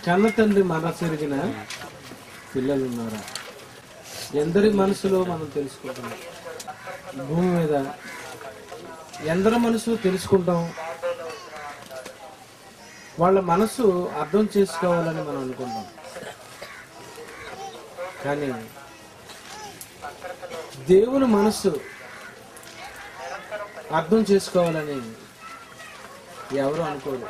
కన్న తండ్రి మనసు ఎరిగిన పిల్లలు ఉన్నారా ఎందరి మనసులో మనం తెలుసుకుంటున్నాం భూమి మీద ఎందరి మనసు తెలుసుకుంటాం వాళ్ళ మనసు అర్థం చేసుకోవాలని మనం అనుకుంటాం కానీ దేవుని మనస్సు అర్థం చేసుకోవాలని ఎవరు అనుకోరు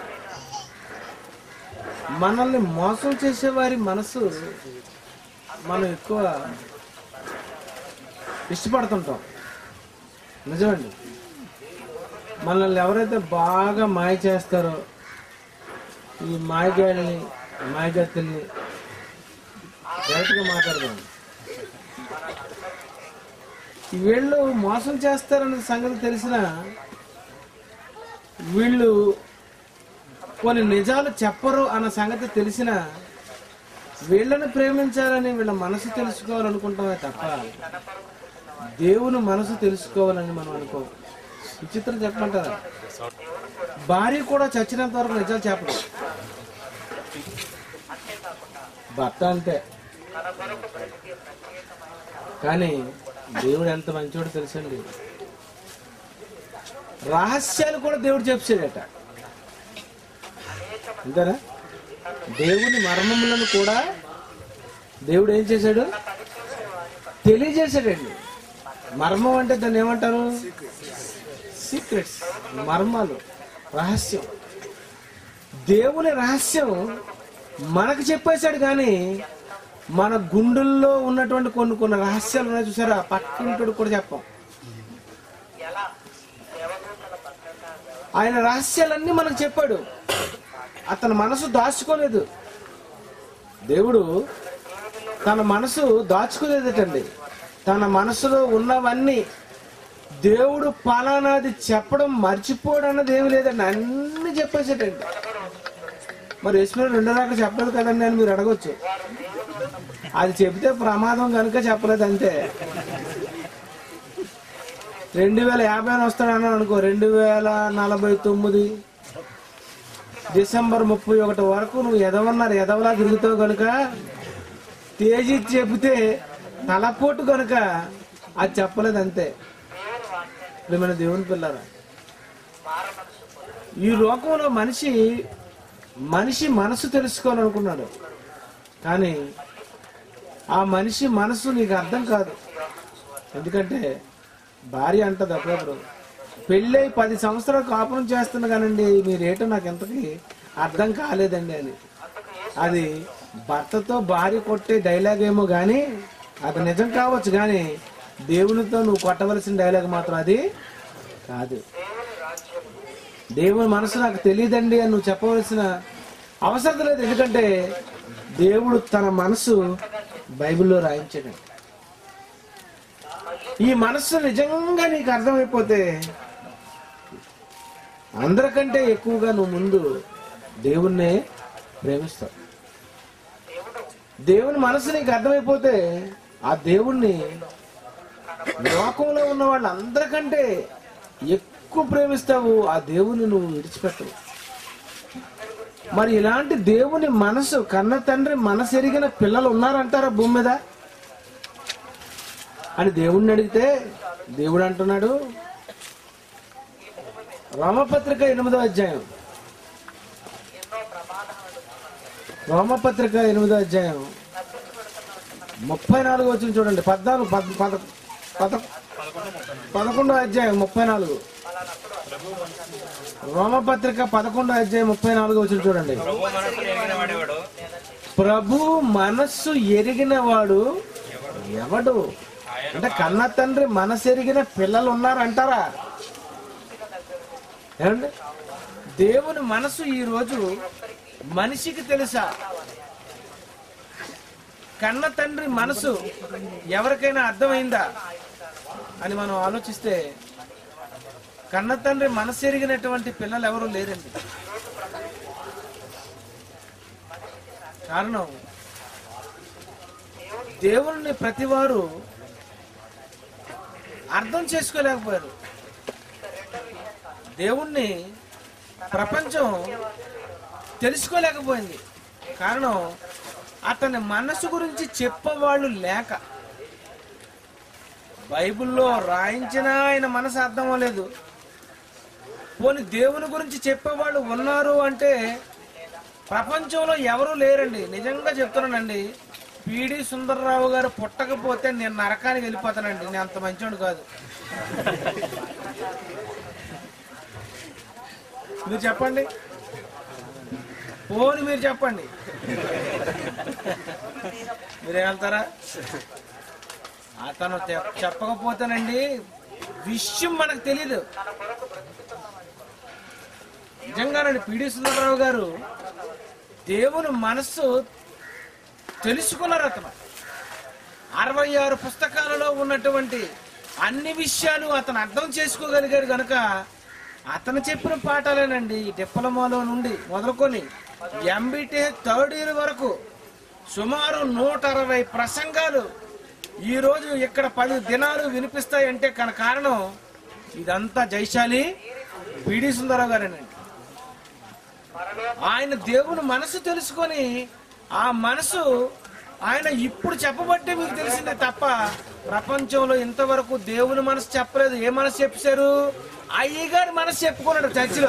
మనల్ని మోసం చేసే వారి మనసు మనం ఎక్కువ ఇష్టపడుతుంటాం నిజమండి మనల్ని ఎవరైతే బాగా మాయ చేస్తారో ఈ మాయగాళ్ళని మాయగత్తుల్ని డైరెక్ట్గా మాట్లాడదాం వీళ్ళు మోసం చేస్తారన్న సంగతి తెలిసిన వీళ్ళు కొన్ని నిజాలు చెప్పరు అన్న సంగతి తెలిసిన వీళ్ళని ప్రేమించాలని వీళ్ళ మనసు తెలుసుకోవాలనుకుంటామే తప్ప దేవుని మనసు తెలుసుకోవాలని మనం అనుకో విచిత్రం చెప్పమంటారా భార్య కూడా చచ్చినంత వరకు నిజాలు చెప్పదు భర్త అంతే కానీ దేవుడు ఎంత మంచోడు తెలుసండి రహస్యాలు కూడా దేవుడు చెప్పాడట అంతేనా దేవుని మర్మములను కూడా దేవుడు ఏం చేశాడు తెలియజేశాడండి మర్మం అంటే దాన్ని ఏమంటారు సీక్రెట్స్ మర్మాలు రహస్యం దేవుని రహస్యం మనకు చెప్పేశాడు కానీ మన గుండెల్లో ఉన్నటువంటి కొన్ని కొన్ని రహస్యాలు ఉన్నాయి చూసారా పక్కింటోడు కూడా చెప్పాం ఆయన రహస్యాలన్నీ మనకు చెప్పాడు అతని మనసు దాచుకోలేదు దేవుడు తన మనసు దాచుకోలేదటండి తన మనసులో ఉన్నవన్నీ దేవుడు పలానాది చెప్పడం మర్చిపోవడం అన్నది ఏమి లేదండి అన్ని చెప్పేసేటండి మరి యశ్వరు రెండో దాకా చెప్పలేదు కదండి అని మీరు అడగొచ్చు అది చెబితే ప్రమాదం కనుక చెప్పలేదు అంతే రెండు వేల యాభై వస్తాడన్నాను అనుకో రెండు వేల నలభై తొమ్మిది డిసెంబర్ ముప్పై ఒకటి వరకు నువ్వు ఎదవన్నారు ఎదవలా తిరుగుతావు కనుక తేజీ చెబితే తలపోటు కనుక అది చెప్పలేదు అంతే ప్రేమైన దేవుని పిల్లరా ఈ లోకంలో మనిషి మనిషి మనసు తెలుసుకోవాలనుకున్నాడు కానీ ఆ మనిషి మనసు నీకు అర్థం కాదు ఎందుకంటే భార్య అంటది అప్పుడప్పుడు పెళ్ళై పది సంవత్సరాలు కాపురం చేస్తున్నా కానండి మీరేటో నాకు ఎంతకి అర్థం కాలేదండి అని అది భర్తతో భార్య కొట్టే డైలాగ్ ఏమో కానీ అది నిజం కావచ్చు కానీ దేవునితో నువ్వు కొట్టవలసిన డైలాగ్ మాత్రం అది కాదు దేవుని మనసు నాకు తెలియదండి అని నువ్వు చెప్పవలసిన అవసరం లేదు ఎందుకంటే దేవుడు తన మనసు బైబిల్లో రాయించాడు ఈ మనస్సు నిజంగా నీకు అర్థమైపోతే అందరికంటే ఎక్కువగా నువ్వు ముందు దేవుణ్ణే ప్రేమిస్తావు దేవుని మనసు నీకు అర్థమైపోతే ఆ దేవుణ్ణి లోకంలో ఉన్న వాళ్ళందరికంటే ఎక్కువ ప్రేమిస్తావు ఆ దేవుని నువ్వు విడిచిపెట్టవు మరి ఇలాంటి దేవుని మనసు కన్న తండ్రి మనసు ఎరిగిన పిల్లలు ఉన్నారంటారా భూమి మీద అని దేవుణ్ణి అడిగితే దేవుడు అంటున్నాడు రోమపత్రిక ఎనిమిదో అధ్యాయం రోమపత్రిక ఎనిమిదో అధ్యాయం ముప్పై నాలుగు వచ్చిన చూడండి పద్నాలుగు పద్ పద పద పదకొండో అధ్యాయం ముప్పై నాలుగు రోమపత్రిక పదకొండో అధ్యాయం ముప్పై నాలుగు వచ్చిన చూడండి ప్రభు మనసు ఎరిగిన వాడేవాడు ప్రభు మనస్సు ఎరిగిన వాడు ఎవడు అంటే కన్న తండ్రి మనసు ఎరిగిన పిల్లలు ఉన్నారంటారా ఏమండి దేవుని మనసు ఈ రోజు మనిషికి తెలుసా కన్న తండ్రి మనసు ఎవరికైనా అర్థమైందా అని మనం ఆలోచిస్తే కన్న తండ్రి మనసు ఎరిగినటువంటి పిల్లలు ఎవరు లేరండి కారణం దేవుణ్ణి ప్రతివారు అర్థం చేసుకోలేకపోయారు దేవుణ్ణి ప్రపంచం తెలుసుకోలేకపోయింది కారణం అతని మనసు గురించి చెప్పేవాళ్ళు లేక బైబిల్లో రాయించినా ఆయన మనసు అర్థం అవ్వలేదు పోనీ దేవుని గురించి చెప్పేవాళ్ళు ఉన్నారు అంటే ప్రపంచంలో ఎవరు లేరండి నిజంగా చెప్తున్నానండి పిడి సుందరరావు గారు పుట్టకపోతే నేను నరకానికి వెళ్ళిపోతానండి నేను అంత మంచోడు కాదు మీరు చెప్పండి పోని మీరు చెప్పండి మీరేం వెళ్తారా అతను చెప్- చెప్పకపోతేనండి విషయం మనకు తెలియదు నిజంగానండి పిడి సుందరరావు గారు దేవుని మనస్సు తెలుసుకున్నారు అతను అరవై ఆరు పుస్తకాలలో ఉన్నటువంటి అన్ని విషయాలు అతను అర్థం చేసుకోగలిగారు కనుక అతను చెప్పిన పాఠాలేనండి ఈ డిప్లొమాలో నుండి మొదలుకొని ఎంబీటీ థర్డ్ ఇయర్ వరకు సుమారు నూట అరవై ప్రసంగాలు ఈ రోజు ఇక్కడ పది దినాలు వినిపిస్తాయంటే కన కారణం ఇదంతా జైశాలి పిడి సుందరరావు గారేనండి ఆయన దేవుని మనసు తెలుసుకొని ఆ మనసు ఆయన ఇప్పుడు చెప్పబట్టే మీకు తెలిసిందే తప్ప ప్రపంచంలో ఇంతవరకు దేవుని మనసు చెప్పలేదు ఏ మనసు చెప్పారు అయ్యగారి మనసు చెప్పుకున్నాడు చర్చిలో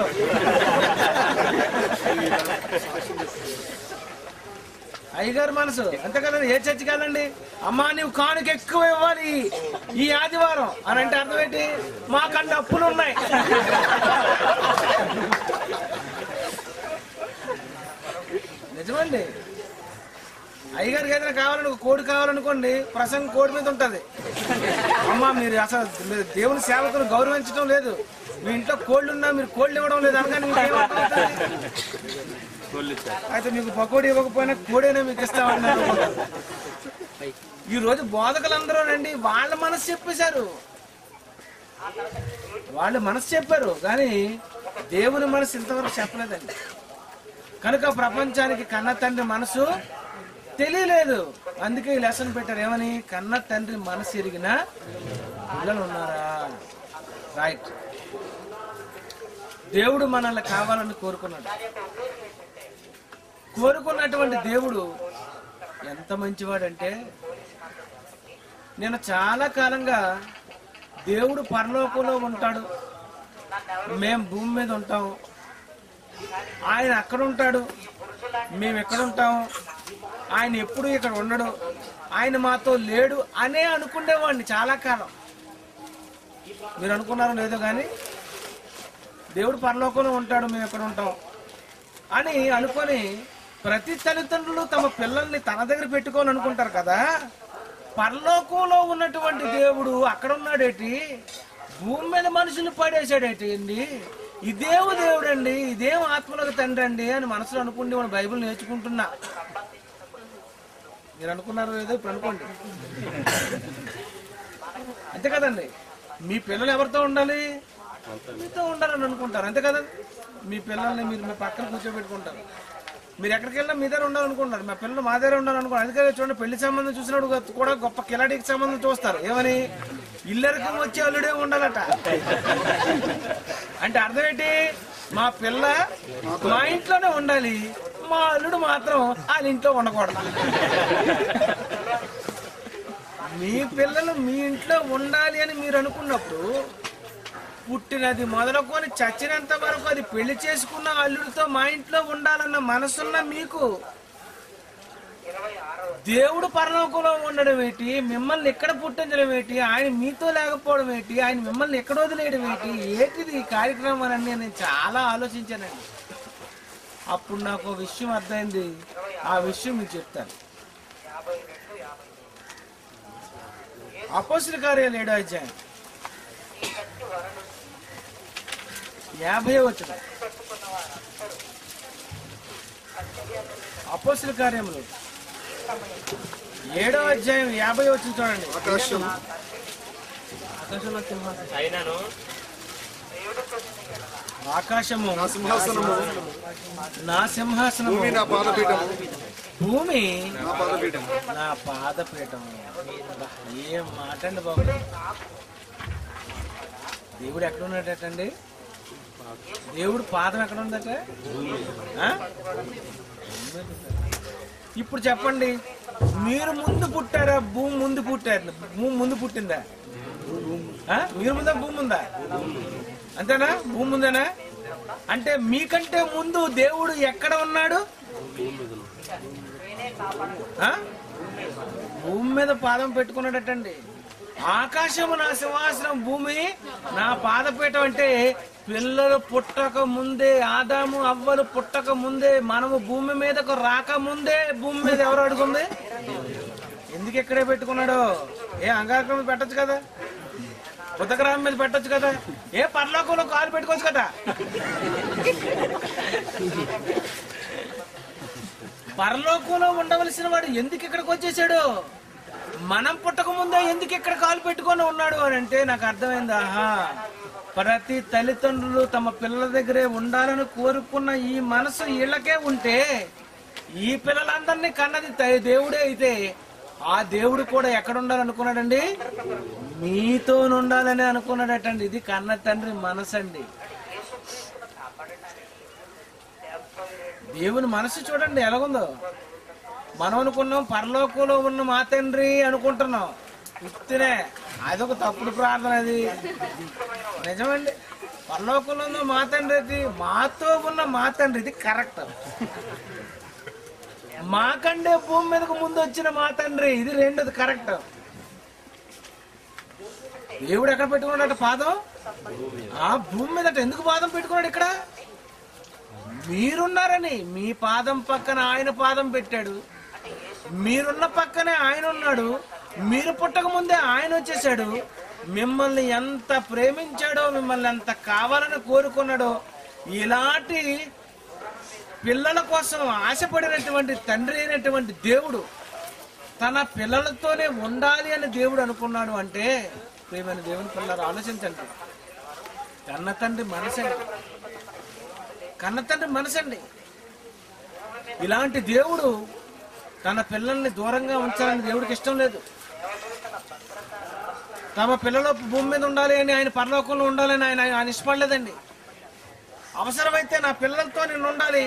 అయ్యగారి మనసు అంతే కదండి ఏ చర్చికి వెళ్ళండి అమ్మా నువ్వు కానుక ఎక్కువ ఇవ్వాలి ఈ ఆదివారం అని అంటే అర్థం ఏంటి మాకన్నా అప్పులు ఉన్నాయి నిజమండి అయ్యగారికి ఏదైనా కావాలని ఒక కోడి కావాలనుకోండి ప్రసంగం కోడి మీద ఉంటది అమ్మా మీరు అసలు మీరు దేవుని సేవకులు గౌరవించడం లేదు మీ ఇంట్లో కోళ్ళు ఉన్నా మీరు కోళ్ళు ఇవ్వడం లేదు అనగానే మీకు ఏమర్థమవుతుంది? అయితే మీకు పకోడీ ఇవ్వకపోయినా కోడైనా మీకు ఇస్తామన్నారు ఈ రోజు బోధకులందరూ రండి వాళ్ళ మనసు చెప్పేశారు వాళ్ళు మనసు చెప్పారు కానీ దేవుని మనసు ఇంతవరకు చెప్పలేదండి కనుక ప్రపంచానికి కన్న తండ్రి మనసు తెలియలేదు అందుకే ఈ లెసన్ పెట్టారు ఏమని కన్న తండ్రి మనసు ఎరిగిన పిల్లలు ఉన్నారా రైట్ దేవుడు మనల్ని కావాలని కోరుకున్నాడు కోరుకున్నటువంటి దేవుడు ఎంత మంచివాడంటే నేను చాలా కాలంగా దేవుడు పరలోకంలో ఉంటాడు మేం భూమి మీద ఉంటాం ఆయన అక్కడ ఉంటాడు మేము ఎక్కడ ఉంటాం ఆయన ఎప్పుడు ఇక్కడ ఉండడు ఆయన మాతో లేడు అనే అనుకునేవాడిని చాలా కాలం మీరు అనుకున్నారో లేదో కానీ దేవుడు పరలోకంలో ఉంటాడు మేము ఎక్కడ ఉంటాం అని అనుకొని ప్రతి తల్లిదండ్రులు తమ పిల్లల్ని తన దగ్గర పెట్టుకోవాలని అనుకుంటారు కదా పరలోకంలో ఉన్నటువంటి దేవుడు అక్కడ ఉన్నాడేటి భూమి మీద మనుషులు పడేశాడేటి అండి ఇదేమో దేవుడు అండి ఇదేం ఆత్మలకు తండ్రి అండి అని మనసులో అనుకుంటే మన బైబిల్ నేర్చుకుంటున్నా మీరు అనుకున్నారో లేదో ఇప్పుడు అనుకోండి అంతే కదండి మీ పిల్లలు ఎవరితో ఉండాలి మీతో ఉండాలని అనుకుంటారు అంతే కదండి మీ పిల్లల్ని మీరు మీ పక్కన కూర్చోబెట్టుకుంటారు మీరు ఎక్కడికి వెళ్ళినా మీ దగ్గర ఉండాలనుకుంటారు మా పిల్లలు మా దగ్గర ఉండాలనుకుంటారు అందుకే చూడండి పెళ్లి సంబంధం చూసినప్పుడు కూడా గొప్ప కిలాడికి సంబంధం చూస్తారు ఏమని ఇల్లరికి వచ్చే అల్లుడే ఉండాలట అంటే అర్థం ఏంటి మా పిల్ల మా ఇంట్లోనే ఉండాలి మా అల్లుడు మాత్రం వాళ్ళ ఇంట్లో ఉండకూడదు మీ పిల్లలు మీ ఇంట్లో ఉండాలి అని మీరు అనుకున్నప్పుడు పుట్టినది మొదలుకొని చచ్చినంత వరకు అది పెళ్లి చేసుకున్న అల్లుడితో మా ఇంట్లో ఉండాలన్న మనసున్న మీకు దేవుడు పరలోకంలో ఉండడం ఏంటి మిమ్మల్ని ఎక్కడ పుట్టించడం ఏంటి ఆయన మీతో లేకపోవడం ఏంటి ఆయన మిమ్మల్ని ఎక్కడ వదిలేయడం ఏంటి ఏంటిది ఈ కార్యక్రమం అని నేను చాలా ఆలోచించానండి అప్పుడు నాకు ఒక విషయం అర్థమైంది ఆ విషయం మీకు చెప్తాను అపోసిన కార్యాలు ఏడో అధ్యాయం యాభై వచ్చిన అపోసిన కార్యములు ఏడో అధ్యాయం యాభై వచ్చిన చూడండి ఆకాశం ఆకాశంలో సింహాసనం. అయినను ఆకాశము నా సింహాసనము నా సింహాసనము భూమి నా పాదపీఠము భూమి నా పాదపీఠము నా పాదపీఠం అబ్బా, ఏం మాట అండి బాబు దేవుడు ఎక్కడ ఉన్నాడటండి దేవుడు పాదం ఎక్కడ ఉందట ఆ? ఇప్పుడు చెప్పండి మీరు ముందు పుట్టారా భూమి ముందు పుట్టారు భూమి ముందు పుట్టిందా ఆ? మీరు ముందా భూమి ఉందా అంతేనా భూమి ఉందేనా అంటే మీకంటే ముందు దేవుడు ఎక్కడ ఉన్నాడు ఆ? భూమి మీద పాదం పెట్టుకున్నాడటండి ఆకాశము నా సింహాసనం భూమి నా పాదపీఠం అంటే పిల్లలు పుట్టక ముందే ఆదాము అవ్వలు పుట్టక ముందే మనము భూమి మీదకు రాక ముందే భూమి మీద ఎవరు అడుగుంది ఎందుకు ఇక్కడే పెట్టుకున్నాడు ఏ అంగారకం మీద పెట్టొచ్చు కదా బుద్ధగ్రహం మీద పెట్టొచ్చు కదా ఏ పరలోకంలో కాలు పెట్టుకోవచ్చు కదా పరలోకంలో ఉండవలసిన వాడు ఎందుకు ఇక్కడికి వచ్చేసాడు మనం పుట్టక ముందే ఎందుకు ఇక్కడ కాలు పెట్టుకొని ఉన్నాడు అని అంటే నాకు అర్థమైంది ఆహా ప్రతి తల్లిదండ్రులు తమ పిల్లల దగ్గరే ఉండాలని కోరుకున్న ఈ మనసు వీళ్ళకే ఉంటే ఈ పిల్లలందరినీ కన్నది త- దేవుడే అయితే ఆ దేవుడు కూడా ఎక్కడ ఉండాలనుకున్నాడండి మీతో ఉండాలని అనుకున్నాడటండి ఇది కన్న తండ్రి మనసు అండి దేవుని మనసు చూడండి ఎలాగుందో మనం అనుకున్నాం పరలోకంలో ఉన్న మా తండ్రి అనుకుంటున్నాం ఇత్తనే అదొక తప్పుడు ప్రార్థన అది నిజమండి పరలోకంలో ఉన్న మా తండ్రి అది మాతో ఉన్న మా తండ్రి ఇది కరెక్ట్ మాకండే భూమి మీదకు ముందు వచ్చిన మా తండ్రి ఇది రెండోది కరెక్ట్ దేవుడు ఎక్కడ పెట్టుకున్నాడట పాదం ఆ భూమి మీదట ఎందుకు పాదం పెట్టుకున్నాడు ఇక్కడ మీరున్నారని మీ పాదం పక్కన ఆయన పాదం పెట్టాడు మీరున్న పక్కనే ఆయన ఉన్నాడు మీరు పుట్టక ముందే ఆయన వచ్చేసాడు మిమ్మల్ని ఎంత ప్రేమించాడో మిమ్మల్ని ఎంత కావాలని కోరుకున్నాడో ఇలాంటి పిల్లల కోసం ఆశపడినటువంటి తండ్రి అయినటువంటి దేవుడు తన పిల్లలతోనే ఉండాలి అని దేవుడు అనుకున్నాడు అంటే ప్రేమైన దేవుని పిల్లలు ఆలోచించండి కన్న తండ్రి మనసండి కన్న తండ్రి మనసండి ఇలాంటి దేవుడు తన పిల్లల్ని దూరంగా ఉంచాలని దేవుడికి ఇష్టం లేదు తమ పిల్లలు భూమి మీద ఉండాలి అని ఆయన పరలోకంలో ఉండాలని ఆయన ఆయన ఇష్టపడలేదండి అవసరమైతే నా పిల్లలతో నేను ఉండాలి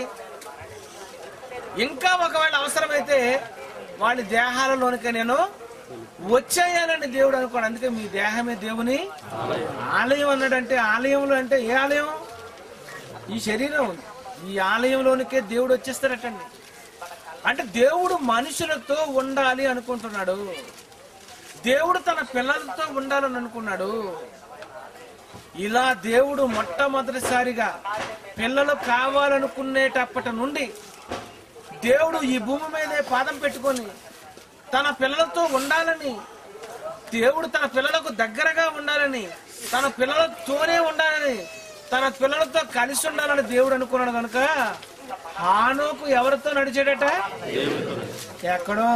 ఇంకా ఒకవేళ అవసరమైతే వాళ్ళ దేహాలలోనికి నేను వచ్చేయాలని దేవుడు అనుకోడు అందుకే మీ దేహమే దేవుని ఆలయం అన్నాడంటే ఆలయంలో అంటే ఏ ఆలయం ఈ శరీరం ఈ ఆలయంలోనికే దేవుడు వచ్చేస్తాడటండి అంటే దేవుడు మనుషులతో ఉండాలి అనుకుంటున్నాడు దేవుడు తన పిల్లలతో ఉండాలని అనుకున్నాడు ఇలా దేవుడు మొట్టమొదటిసారిగా పిల్లలు కావాలనుకునేటప్పటి నుండి దేవుడు ఈ భూమి మీదే పాదం పెట్టుకొని తన పిల్లలతో ఉండాలని దేవుడు తన పిల్లలకు దగ్గరగా ఉండాలని తన పిల్లలతోనే ఉండాలని తన పిల్లలతో కలిసి ఉండాలని దేవుడు అనుకున్నాడు కనుక హానోకు ఎవరితో నడిచాడట ఎక్కడో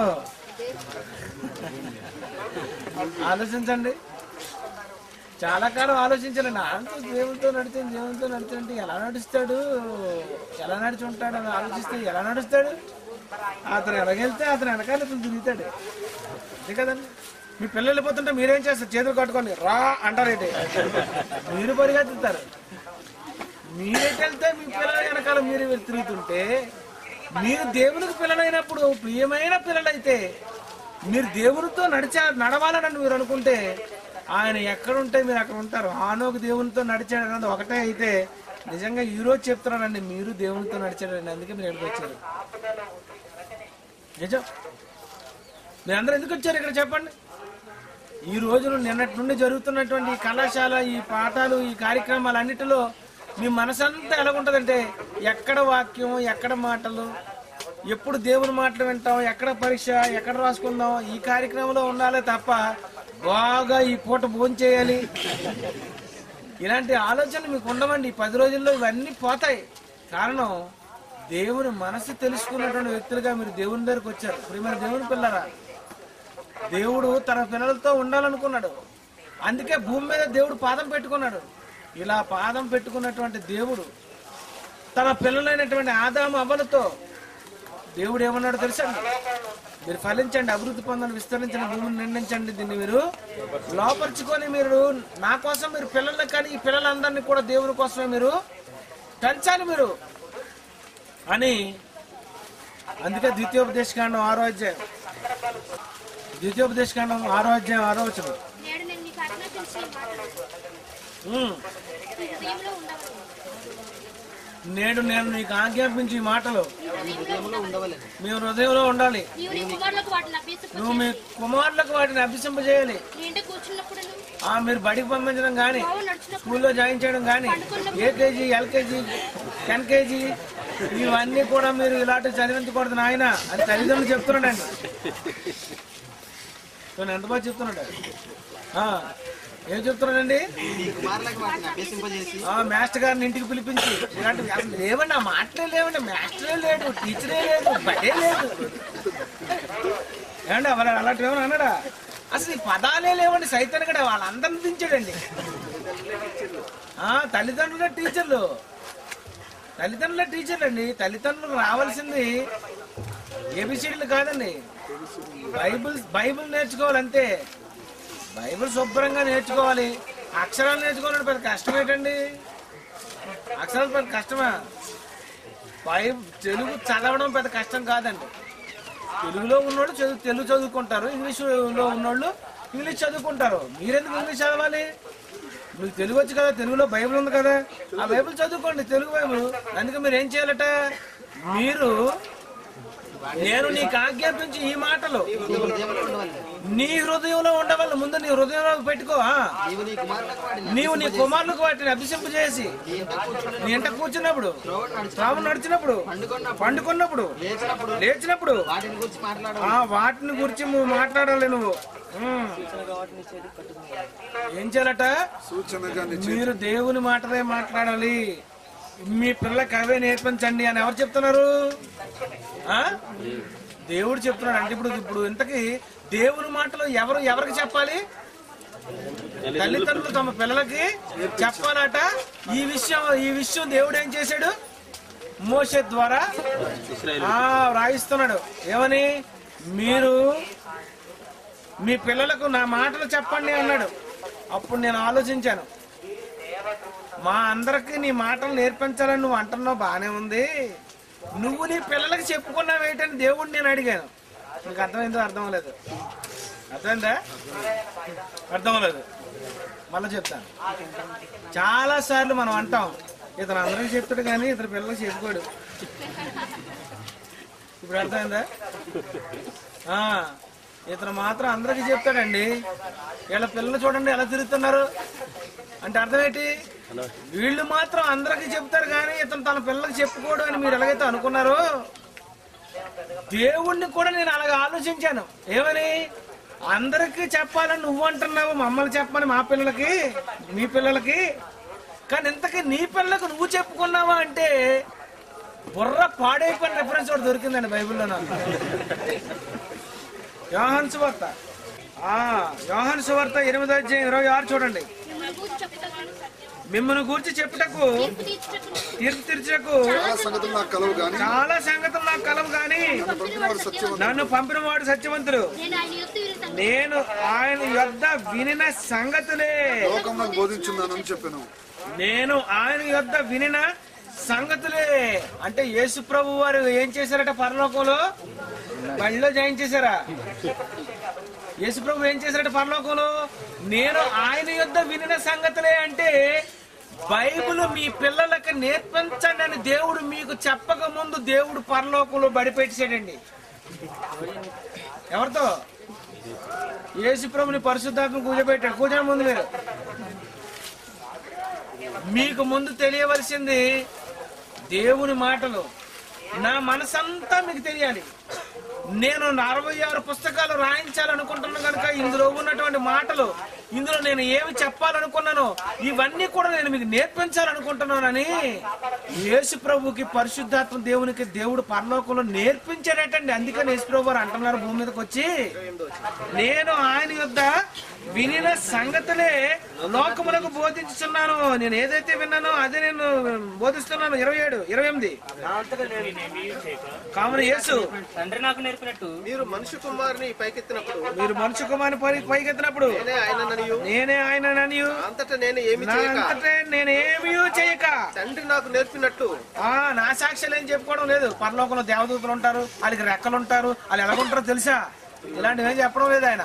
ఆలోచించండి చాలా కాలం ఆలోచించాను నాతో దేవునితో నడిచాను దేవునితో నడిచానంటే ఎలా నడుస్తాడు ఎలా నడిచి ఉంటాడు అని ఆలోచిస్తే ఎలా నడుస్తాడు అతను ఎలాగెళ్తే అతను వెనకాల ఇతను తిరుగుతాడు అంతే కదండి మీ పిల్లలు వెళ్ళిపోతుంటే మీరేం చేస్తారు చేతులు కట్టుకొని రా అంటారేంటి మీరు పరిగెత్తుతారు మీరెట్ వెళ్తే మీ పిల్లల వెనకాల మీరు వెళ్ళి తిరుగుతుంటే మీరు దేవునికి పిల్లలైనప్పుడు ప్రియమైన పిల్లలైతే మీరు దేవునితో నడిచా నడవాలని మీరు అనుకుంటే ఆయన ఎక్కడుంటే మీరు అక్కడ ఉంటారు ఆనోకు దేవునితో నడిచాడు అన్నది ఒకటే అయితే నిజంగా ఈ రోజు చెప్తున్నానండి మీరు దేవునితో నడిచాడండి అందుకే మీరు ఎక్కడికి వచ్చారు నిజం మీరందరూ ఎందుకు వచ్చారు ఇక్కడ చెప్పండి ఈ రోజులు నిన్నటి నుండి జరుగుతున్నటువంటి ఈ కళాశాల ఈ పాఠాలు ఈ కార్యక్రమాలన్నిటిలో మీ మనసంతా ఎలాగుంటదంటే ఎక్కడ వాక్యం ఎక్కడ మాటలు ఎప్పుడు దేవుని మాటలు వింటాం ఎక్కడ పరీక్ష ఎక్కడ రాసుకుందాం ఈ కార్యక్రమంలో ఉండాలి తప్ప బాగా ఈ పూట భోజనం చేయాలి ఇలాంటి ఆలోచనలు మీకు ఉండవండి ఈ పది రోజుల్లో ఇవన్నీ పోతాయి కారణం దేవుని మనసు తెలుసుకున్నటువంటి వ్యక్తులుగా మీరు దేవుని దగ్గరకు వచ్చారు ప్రియమైన దేవుని పిల్లరా దేవుడు తన పిల్లలతో ఉండాలనుకున్నాడు అందుకే భూమి మీద దేవుడు పాదం పెట్టుకున్నాడు ఇలా పాదం పెట్టుకున్నటువంటి దేవుడు తన పిల్లలైనటువంటి ఆదాము అవ్వలతో దేవుడు ఏమన్నాడు తెలుసా మీరు ఫలించండి అభివృద్ధి పొందండి విస్తరించిన భూమిని నిర్ణయించండి దీన్ని మీరు లోపరుచుకొని మీరు నా కోసం మీరు పిల్లలకు కానీ ఈ పిల్లలందరినీ కూడా దేవుని కోసమే మీరు పెంచాలి మీరు అని అందుకే ద్వితీయోపదేశకాండం ఆరో అధ్యాయం ద్వితీయోపదేశకాండం ఆరో అధ్యాయం ఆరో వచనం నేడు నేను నీకు ఆజ్ఞాపించి ఈ మాటలు ఉమ్. నీ హృదయంలో ఉండవలను నేడు నేను నీకు ఆజ్ఞాపించి ఈ మాటలు నీ హృదయంలో ఉండవలను మీ హృదయంలో ఉండాలి నీవు నీ కుమారులకు వాటిని అభ్యసింప నువ్వు మీ కుమారులకు వాటిని అభ్యసింపజేయాలి నీ ఇంట కూర్చున్నప్పుడు ఆ మీరు బడికి పంపించడం కానీ బావ నడుచున్నప్పుడు స్కూల్లో జాయిన్ చేయడం కానీ ఏకేజీ ఎల్కేజీ టెన్ కేజీ ఇవన్నీ కూడా మీరు ఇలాంటి చదివించకూడదు నాయన అని తల్లిదండ్రులు చెప్తున్నాడండి చూడండి ఎంత బాగా చెప్తున్నాడు ఆ, ఏం చెప్తున్నాడండి ఆ మాస్టర్ గారిని ఇంటికి పిలిపించి ఇలాంటి అసలు లేవండి ఆ మాటలే లేవండి మాస్టరే లేడు టీచరే లేదు బడే లేదు ఏమండి వాళ్ళ అలాంటి ఏమన్నా అన్నాడా అసలు ఈ పదాలే లేవండి సైతాన్ కూడా వాళ్ళందరిని దించాడండి ఆ తల్లిదండ్రులే టీచర్లు తల్లిదండ్రులే టీచర్లు అండి తల్లిదండ్రులకు రావాల్సింది ఏబిసిడీలు కాదండి బైబిల్ బైబిల్ నేర్చుకోవాలి అంతే బైబిల్ శుభ్రంగా నేర్చుకోవాలి అక్షరాలు నేర్చుకోవాలంటే పెద్ద కష్టం ఏంటండి అక్షరాలు పెద్ద కష్టమా బైబిల్ తెలుగు చదవడం పెద్ద కష్టం కాదండి తెలుగులో ఉన్నోళ్ళు చదువు తెలుగు చదువుకుంటారు ఇంగ్లీష్లో ఉన్నోళ్ళు ఇంగ్లీష్ చదువుకుంటారు మీరెందుకు ఇంగ్లీష్ చదవాలి మీకు తెలుగు వచ్చు కదా తెలుగులో బైబిల్ ఉంది కదా ఆ బైబిల్ చదువుకోండి తెలుగు బైబిల్ అందుకే మీరు ఏం చేయాలట మీరు నేను నీకు ఆజ్ఞాపించి ఈ మాటలు నీ హృదయంలో ఉండవల్ల ముందు నీ హృదయంలో పెట్టుకో ఆ. నీవు నీ కుమారులకు వాటిని అభిషింపజేసి నీ ఇంట కూర్చున్నప్పుడు త్రావు నడిచినప్పుడు పండుకున్నప్పుడు లేచినప్పుడు వాటిని గురించి మాట్లాడాలి ఆ వాటిని గురించి నువ్వు మాట్లాడాలి నువ్వు ఉమ్. ఏం చేయాలట సూచనగా నిశ్చయం మీరు దేవుని మాటలే మాట్లాడాలి మీ పిల్లకి అవే నేర్పించండి అని ఎవరు చెప్తున్నారు ఆ దేవుడు చెప్తున్నాడు అంటే ఇప్పుడు ఇప్పుడు ఇంతకి దేవుని మాటలు ఎవరు ఎవరికి చెప్పాలి తల్లిదండ్రులు తమ పిల్లలకి చెప్పాలట ఈ విషయం ఈ విషయం దేవుడు ఏం చేశాడు మోసే ద్వారా ఆ రాయిస్తున్నాడు ఏమని మీరు మీ పిల్లలకు నా మాటలు చెప్పండి అన్నాడు అప్పుడు నేను ఆలోచించాను మా అందరికి నీ మాటలు నేర్పించాలని నువ్వు అంటున్నావు బాగానే ఉంది నువ్వు నీ పిల్లలకి చెప్పుకున్నావు ఏంటని దేవుడిని నేను అడిగాను నీకు అర్థమైందో అర్థం అవ్వలేదు అర్థమైందా అర్థం అవ్వలేదు మళ్ళీ చెప్తాను చాలా సార్లు మనం అంటాం ఇతను అందరికి చెప్తాడు కానీ ఇతని పిల్లలకి చెప్పుకోడు ఇప్పుడు అర్థమైందా ఆ, ఇతను మాత్రం అందరికీ చెప్తాడండి వీళ్ళ పిల్లలు చూడండి ఎలా తిరుగుతున్నారు అంటే అర్థం ఏంటి వీళ్ళు మాత్రం అందరికీ చెప్తారు కానీ ఇతను తన పిల్లలకి చెప్పుకోడు అని మీరు ఎలాగైతే అనుకున్నారో దేవుణ్ణి కూడా నేను అలాగ ఆలోచించాను ఏమని అందరికీ చెప్పాలని నువ్వు అంటున్నావు మమ్మల్ని చెప్పమని మా పిల్లలకి మీ పిల్లలకి కానీ ఇంతకీ నీ పిల్లలకు నువ్వు చెప్పుకున్నావా అంటే బుర్ర పాడైపోయిన రెఫరెన్స్ ఒకటి దొరికిందండి బైబిల్లో నాకు యోహాన్ సువార్త ఆ యోహాన్ సువార్త ఎనిమిదో అధ్యాయం ఇరవై ఆరు చూడండి మిమ్మల్ని గూర్చి చెప్పుటకు మిమ్మల్ని గురించి చెప్పుటకు తీర్పు తీర్చుటకు తీర్పు తీర్చకు చాలా సంగతులు నాకు కలవు కానీ చాలా సంగతులు నాకు కలవు కానీ పంపినవాడు సత్యవంతుడు నన్ను పంపిన వాడు సత్యవంతుడు నేను ఆయన యుక్తి విని సంగతి నేను ఆయన యొద్ద వినిన సంగతులే లోకం నాకు బోధించున్నానని చెప్పాను నేను ఆయన యొద్ద వినిన సంగతులే అంటే యేసు ప్రభు వారు ఏం చేశారట పరలోకంలో బడిలో జాయిన్ చేశారా యేసు ప్రభు ఏం చేశారట పరలోకంలో నేను ఆయన యొద్ద వినిన సంగతులే అంటే బైబిల్ మీ పిల్లలకి నేర్పించండి అని దేవుడు మీకు చెప్పక ముందు దేవుడు పరలోకంలో బడి పెట్టేశాడండి ఎవరితో యేసు ప్రభుని పరిశుద్ధాత్మ కూర్చోబెట్టాడు కూర్చొని ముందు మీరు మీకు ముందు తెలియవలసింది దేవుని మాటలు నా మనసంతా మీకు తెలియాలి నేను అరవై ఆరు పుస్తకాలు రాయించాలనుకుంటున్నాను కనుక ఇందులో ఉన్నటువంటి మాటలు ఇందులో నేను ఏమి చెప్పాలనుకున్నానో ఇవన్నీ కూడా నేను మీకు నేర్పించాలనుకుంటున్నానని యేసు ప్రభుకి పరిశుద్ధాత్మ దేవునికి దేవుడు పరలోకంలో నేర్పించాడటండి అందుకని యేసు ప్రభు వారు అంటున్నారు భూమి మీదకి వచ్చి నేను ఆయన యొద్ద వినిన సంగతులే లోకములకు బోధించుతున్నాను నేను ఏదైతే విన్నానో అదే నేను బోధిస్తున్నాను ఇరవై ఏడు ఇరవై ఎనిమిది నా అంతగా నేను నేనేమీ చేయక కావున యేసు తండ్రి నాకు నేర్పినట్టు మీరు మనుష్య కుమారుని పైకెత్తినప్పుడు మీరు మనుషు కుమారి పై పైకెత్తినప్పుడు నేనే ఆయన నన్ను ఆయననియు నేనే ఆయననని అంతటా నేను ఏమి నా చేయక అంతటే నేనేమీ చేయక తండ్రి నాకు నేర్పినట్టు ఆ నా సాక్ష్యాలు ఏం చెప్పుకోవడం లేదు పరలోకంలో దేవదూతలు ఉంటారు వాళ్ళకి రెక్కలు ఉంటారు వాళ్ళు ఎలాగుంటారో తెలుసా ఇలాంటివి ఏం చెప్పడం లేదు ఆయన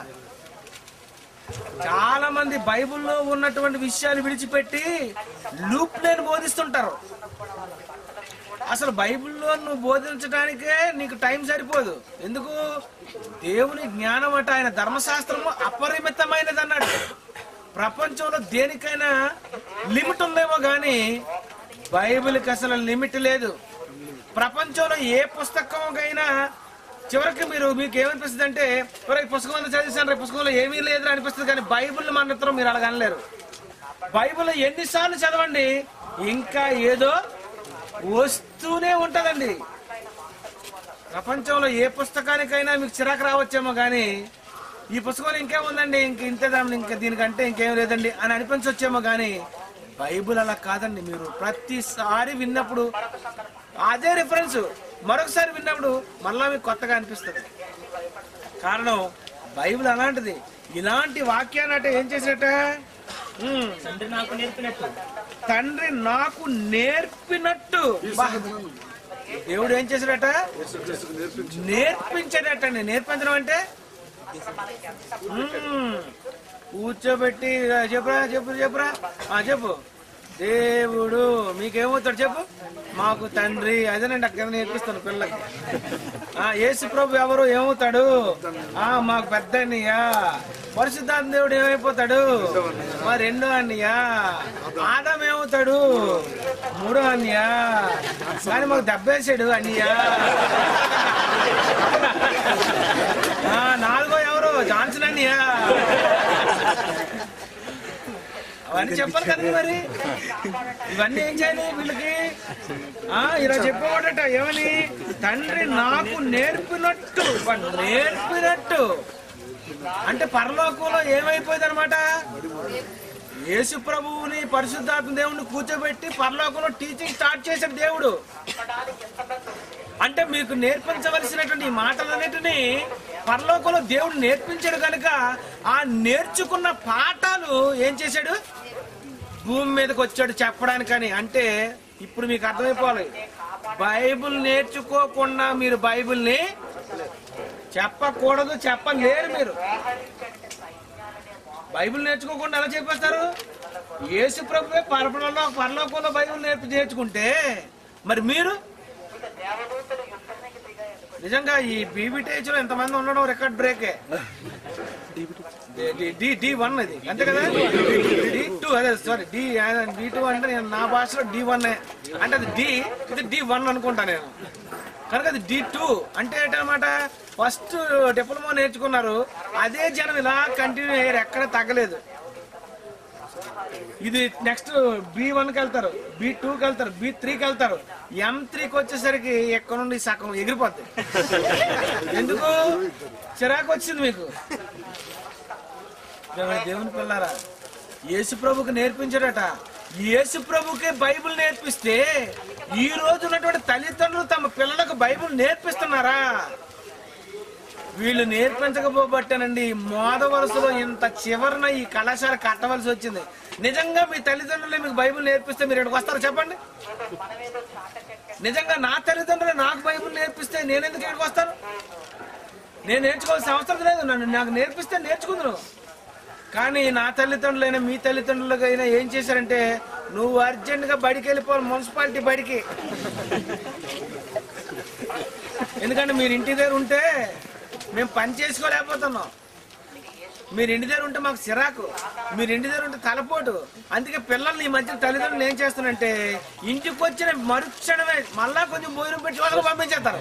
చాలా మంది బైబిల్లో ఉన్నటువంటి విషయాలు విడిచిపెట్టి లూప్ నేను బోధిస్తుంటారు అసలు బైబిల్లో నువ్వు బోధించడానికే నీకు టైం సరిపోదు ఎందుకు దేవుని జ్ఞానం అట ఆయన ధర్మశాస్త్రము అపరిమితమైనది అన్నాడు ప్రపంచంలో దేనికైనా లిమిట్ ఉందేమో కానీ బైబిల్కి అసలు లిమిట్ లేదు ప్రపంచంలో ఏ పుస్తకంకైనా చివరికి మీరు మీకు ఏమనిపిస్తుంది అంటే "ఒరేయ్, ఈ పుస్తకం అంతా చదివేశాను రేపు పుస్తకంలో ఏమీ లేదు అనిపిస్తుంది కానీ బైబిల్ మాత్రం మీరు అలాగ అనలేరు బైబిల్ ఎన్నిసార్లు చదవండి ఇంకా ఏదో వస్తూనే ఉంటదండి ప్రపంచంలో ఏ పుస్తకానికైనా మీకు చిరాకు రావచ్చేమో కానీ ఈ పుస్తకంలో ఇంకేముందండి ఇంక ఇంతే దాని ఇంకా దీనికంటే ఇంకేం లేదండి అని అనిపించవచ్చేమో కానీ బైబిల్ అలా కాదండి మీరు ప్రతిసారి విన్నప్పుడు అదే రిఫరెన్స్ మరొకసారి విన్నప్పుడు మళ్ళా మీకు కొత్తగా అనిపిస్తుంది కారణం బైబిల్ అలాంటిది ఇలాంటి వాక్యాన్ని అంటే ఏం చేసినట్ట ఉమ్, తండ్రి నాకు నేర్పినట్టు తండ్రి నాకు నేర్పినట్టు బా. దేవుడు ఏం చేశాడట యేసుక్రీస్తుకు నేర్పించి నేర్పించాడటండి నేర్పించడం అంటే మ్మ్. కూర్చోబెట్టి "ఆ, చెప్పురా చెప్పు చెప్పురా ఆ చెప్పు దేవుడు మీకేమవుతాడు చెప్పు మాకు తండ్రి అదేనండి అక్కడ నేర్పిస్తాను పిల్లలకి ఆ యేసు ప్రభు ఎవరు ఏమవుతాడు ఆ మాకు పెద్ద అన్నయ్యా పరిశుద్ధాత్మ దేవుడు ఏమైపోతాడు మా రెండో అన్నయ్య ఆదాం ఏమవుతాడు మూడో అన్నయ్య కానీ మాకు దెబ్బేసాడు అన్నయ్య ఆ, నాలుగో ఎవరు జాన్సన్ అన్నయ్య అవన్నీ చెప్పాలి కదా మరి ఇవన్నీ ఏం చేయాలి వీళ్ళకి ఆ ఇలా చెప్పేవాడట ఏమని తండ్రి నాకు నేర్పినట్టు వాడు నేర్పినట్టు అంటే పరలోకంలో ఏమైపోయింది అనమాట యేసు ప్రభువుని పరిశుద్ధాత్మ దేవుడిని కూర్చోబెట్టి పరలోకంలో టీచింగ్ స్టార్ట్ చేశాడు దేవుడు అంటే మీకు నేర్పించవలసినటువంటి ఈ మాటలన్నిటినీ పరలోకంలో దేవుడు నేర్పించాడు కనుక ఆ నేర్చుకున్న పాఠాలు ఏం చేశాడు భూమి మీదకి వచ్చాడు చెప్పడానికని అంటే ఇప్పుడు మీకు అర్థమైపోవాలి బైబిల్ నేర్చుకోకుండా మీరు బైబిల్ని చెప్పకూడదు చెప్పలేరు మీరు బైబిల్ నేర్చుకోకుండా ఎలా చెప్పేస్తారు యేసు ప్రభువే పరపడంలో పరలోకంలో బైబిల్ నేర్పి నేర్చుకుంటే మరి మీరు నిజంగా ఈ బీబీటీహెచ్ లో ఎంతమంది ఉండడం రికార్డ్ బ్రేకే డి డి వన్ అది అంతే కదా డి టూ అదే సారీ డి డి టూ అంటే నేను నా భాషలో డి వన్ అంటే అది డి ఇది డి వన్ అనుకుంటా నేను కనుక అది డి టూ అంటే ఏంటన్నమాట ఫస్ట్ డిప్లొమా నేర్చుకున్నారు అదే జనం ఇలా కంటిన్యూ అయ్యారు ఎక్కడ తగ్గలేదు ఇది నెక్స్ట్ బి వన్ కి వెళ్తారు బి టూ కి వెళ్తారు బి త్రీ కి వెళ్తారు ఎం త్రీకి వచ్చేసరికి ఎక్కడ నుండి సగం ఎగిరిపోద్ది ఎందుకు చిరాకు వచ్చింది మీకు దేవుని- దేవుని పిల్లారా యేసు ప్రభుకి నేర్పించాడట యేసు ప్రభుకే బైబిల్ నేర్పిస్తే ఈ రోజు ఉన్నటువంటి తల్లిదండ్రులు తమ పిల్లలకు బైబిల్ నేర్పిస్తున్నారా వీళ్ళు నేర్పించకపోబట్టానండి మోద వరుసలో ఇంత చివరన ఈ కళాశాల కట్టవలసి వచ్చింది నిజంగా మీ తల్లిదండ్రులు మీకు బైబిల్ నేర్పిస్తే మీరు ఇక్కడికి వస్తారు చెప్పండి నిజంగా నా తల్లిదండ్రులు నాకు బైబిల్ నేర్పిస్తే నేను ఎందుకు ఇక్కడికి వస్తాను నేను నేర్చుకోవాల్సిన అవసరం లేదు నన్ను నాకు నేర్పిస్తే నేర్చుకుందును కానీ నా తల్లిదండ్రులైనా మీ తల్లిదండ్రులకైనా ఏం చేశారంటే నువ్వు అర్జెంటుగా బడికి వెళ్ళిపోవాలి మున్సిపాలిటీ బడికి ఎందుకంటే మీరు ఇంటి దగ్గర ఉంటే మేము పని చేసుకోలేకపోతున్నాం మీరు ఇంటి దగ్గర ఉంటే మాకు చిరాకు మీరు ఇంటి దగ్గర ఉంటే తలపోటు అందుకే పిల్లల్ని ఈ మధ్య తల్లిదండ్రులు ఏం చేస్తున్నారంటే ఇంటికి వచ్చిన మరుక్షణమే మళ్ళా కొంచెం భోజనం పెట్టి వాళ్ళకి పంపించేస్తారు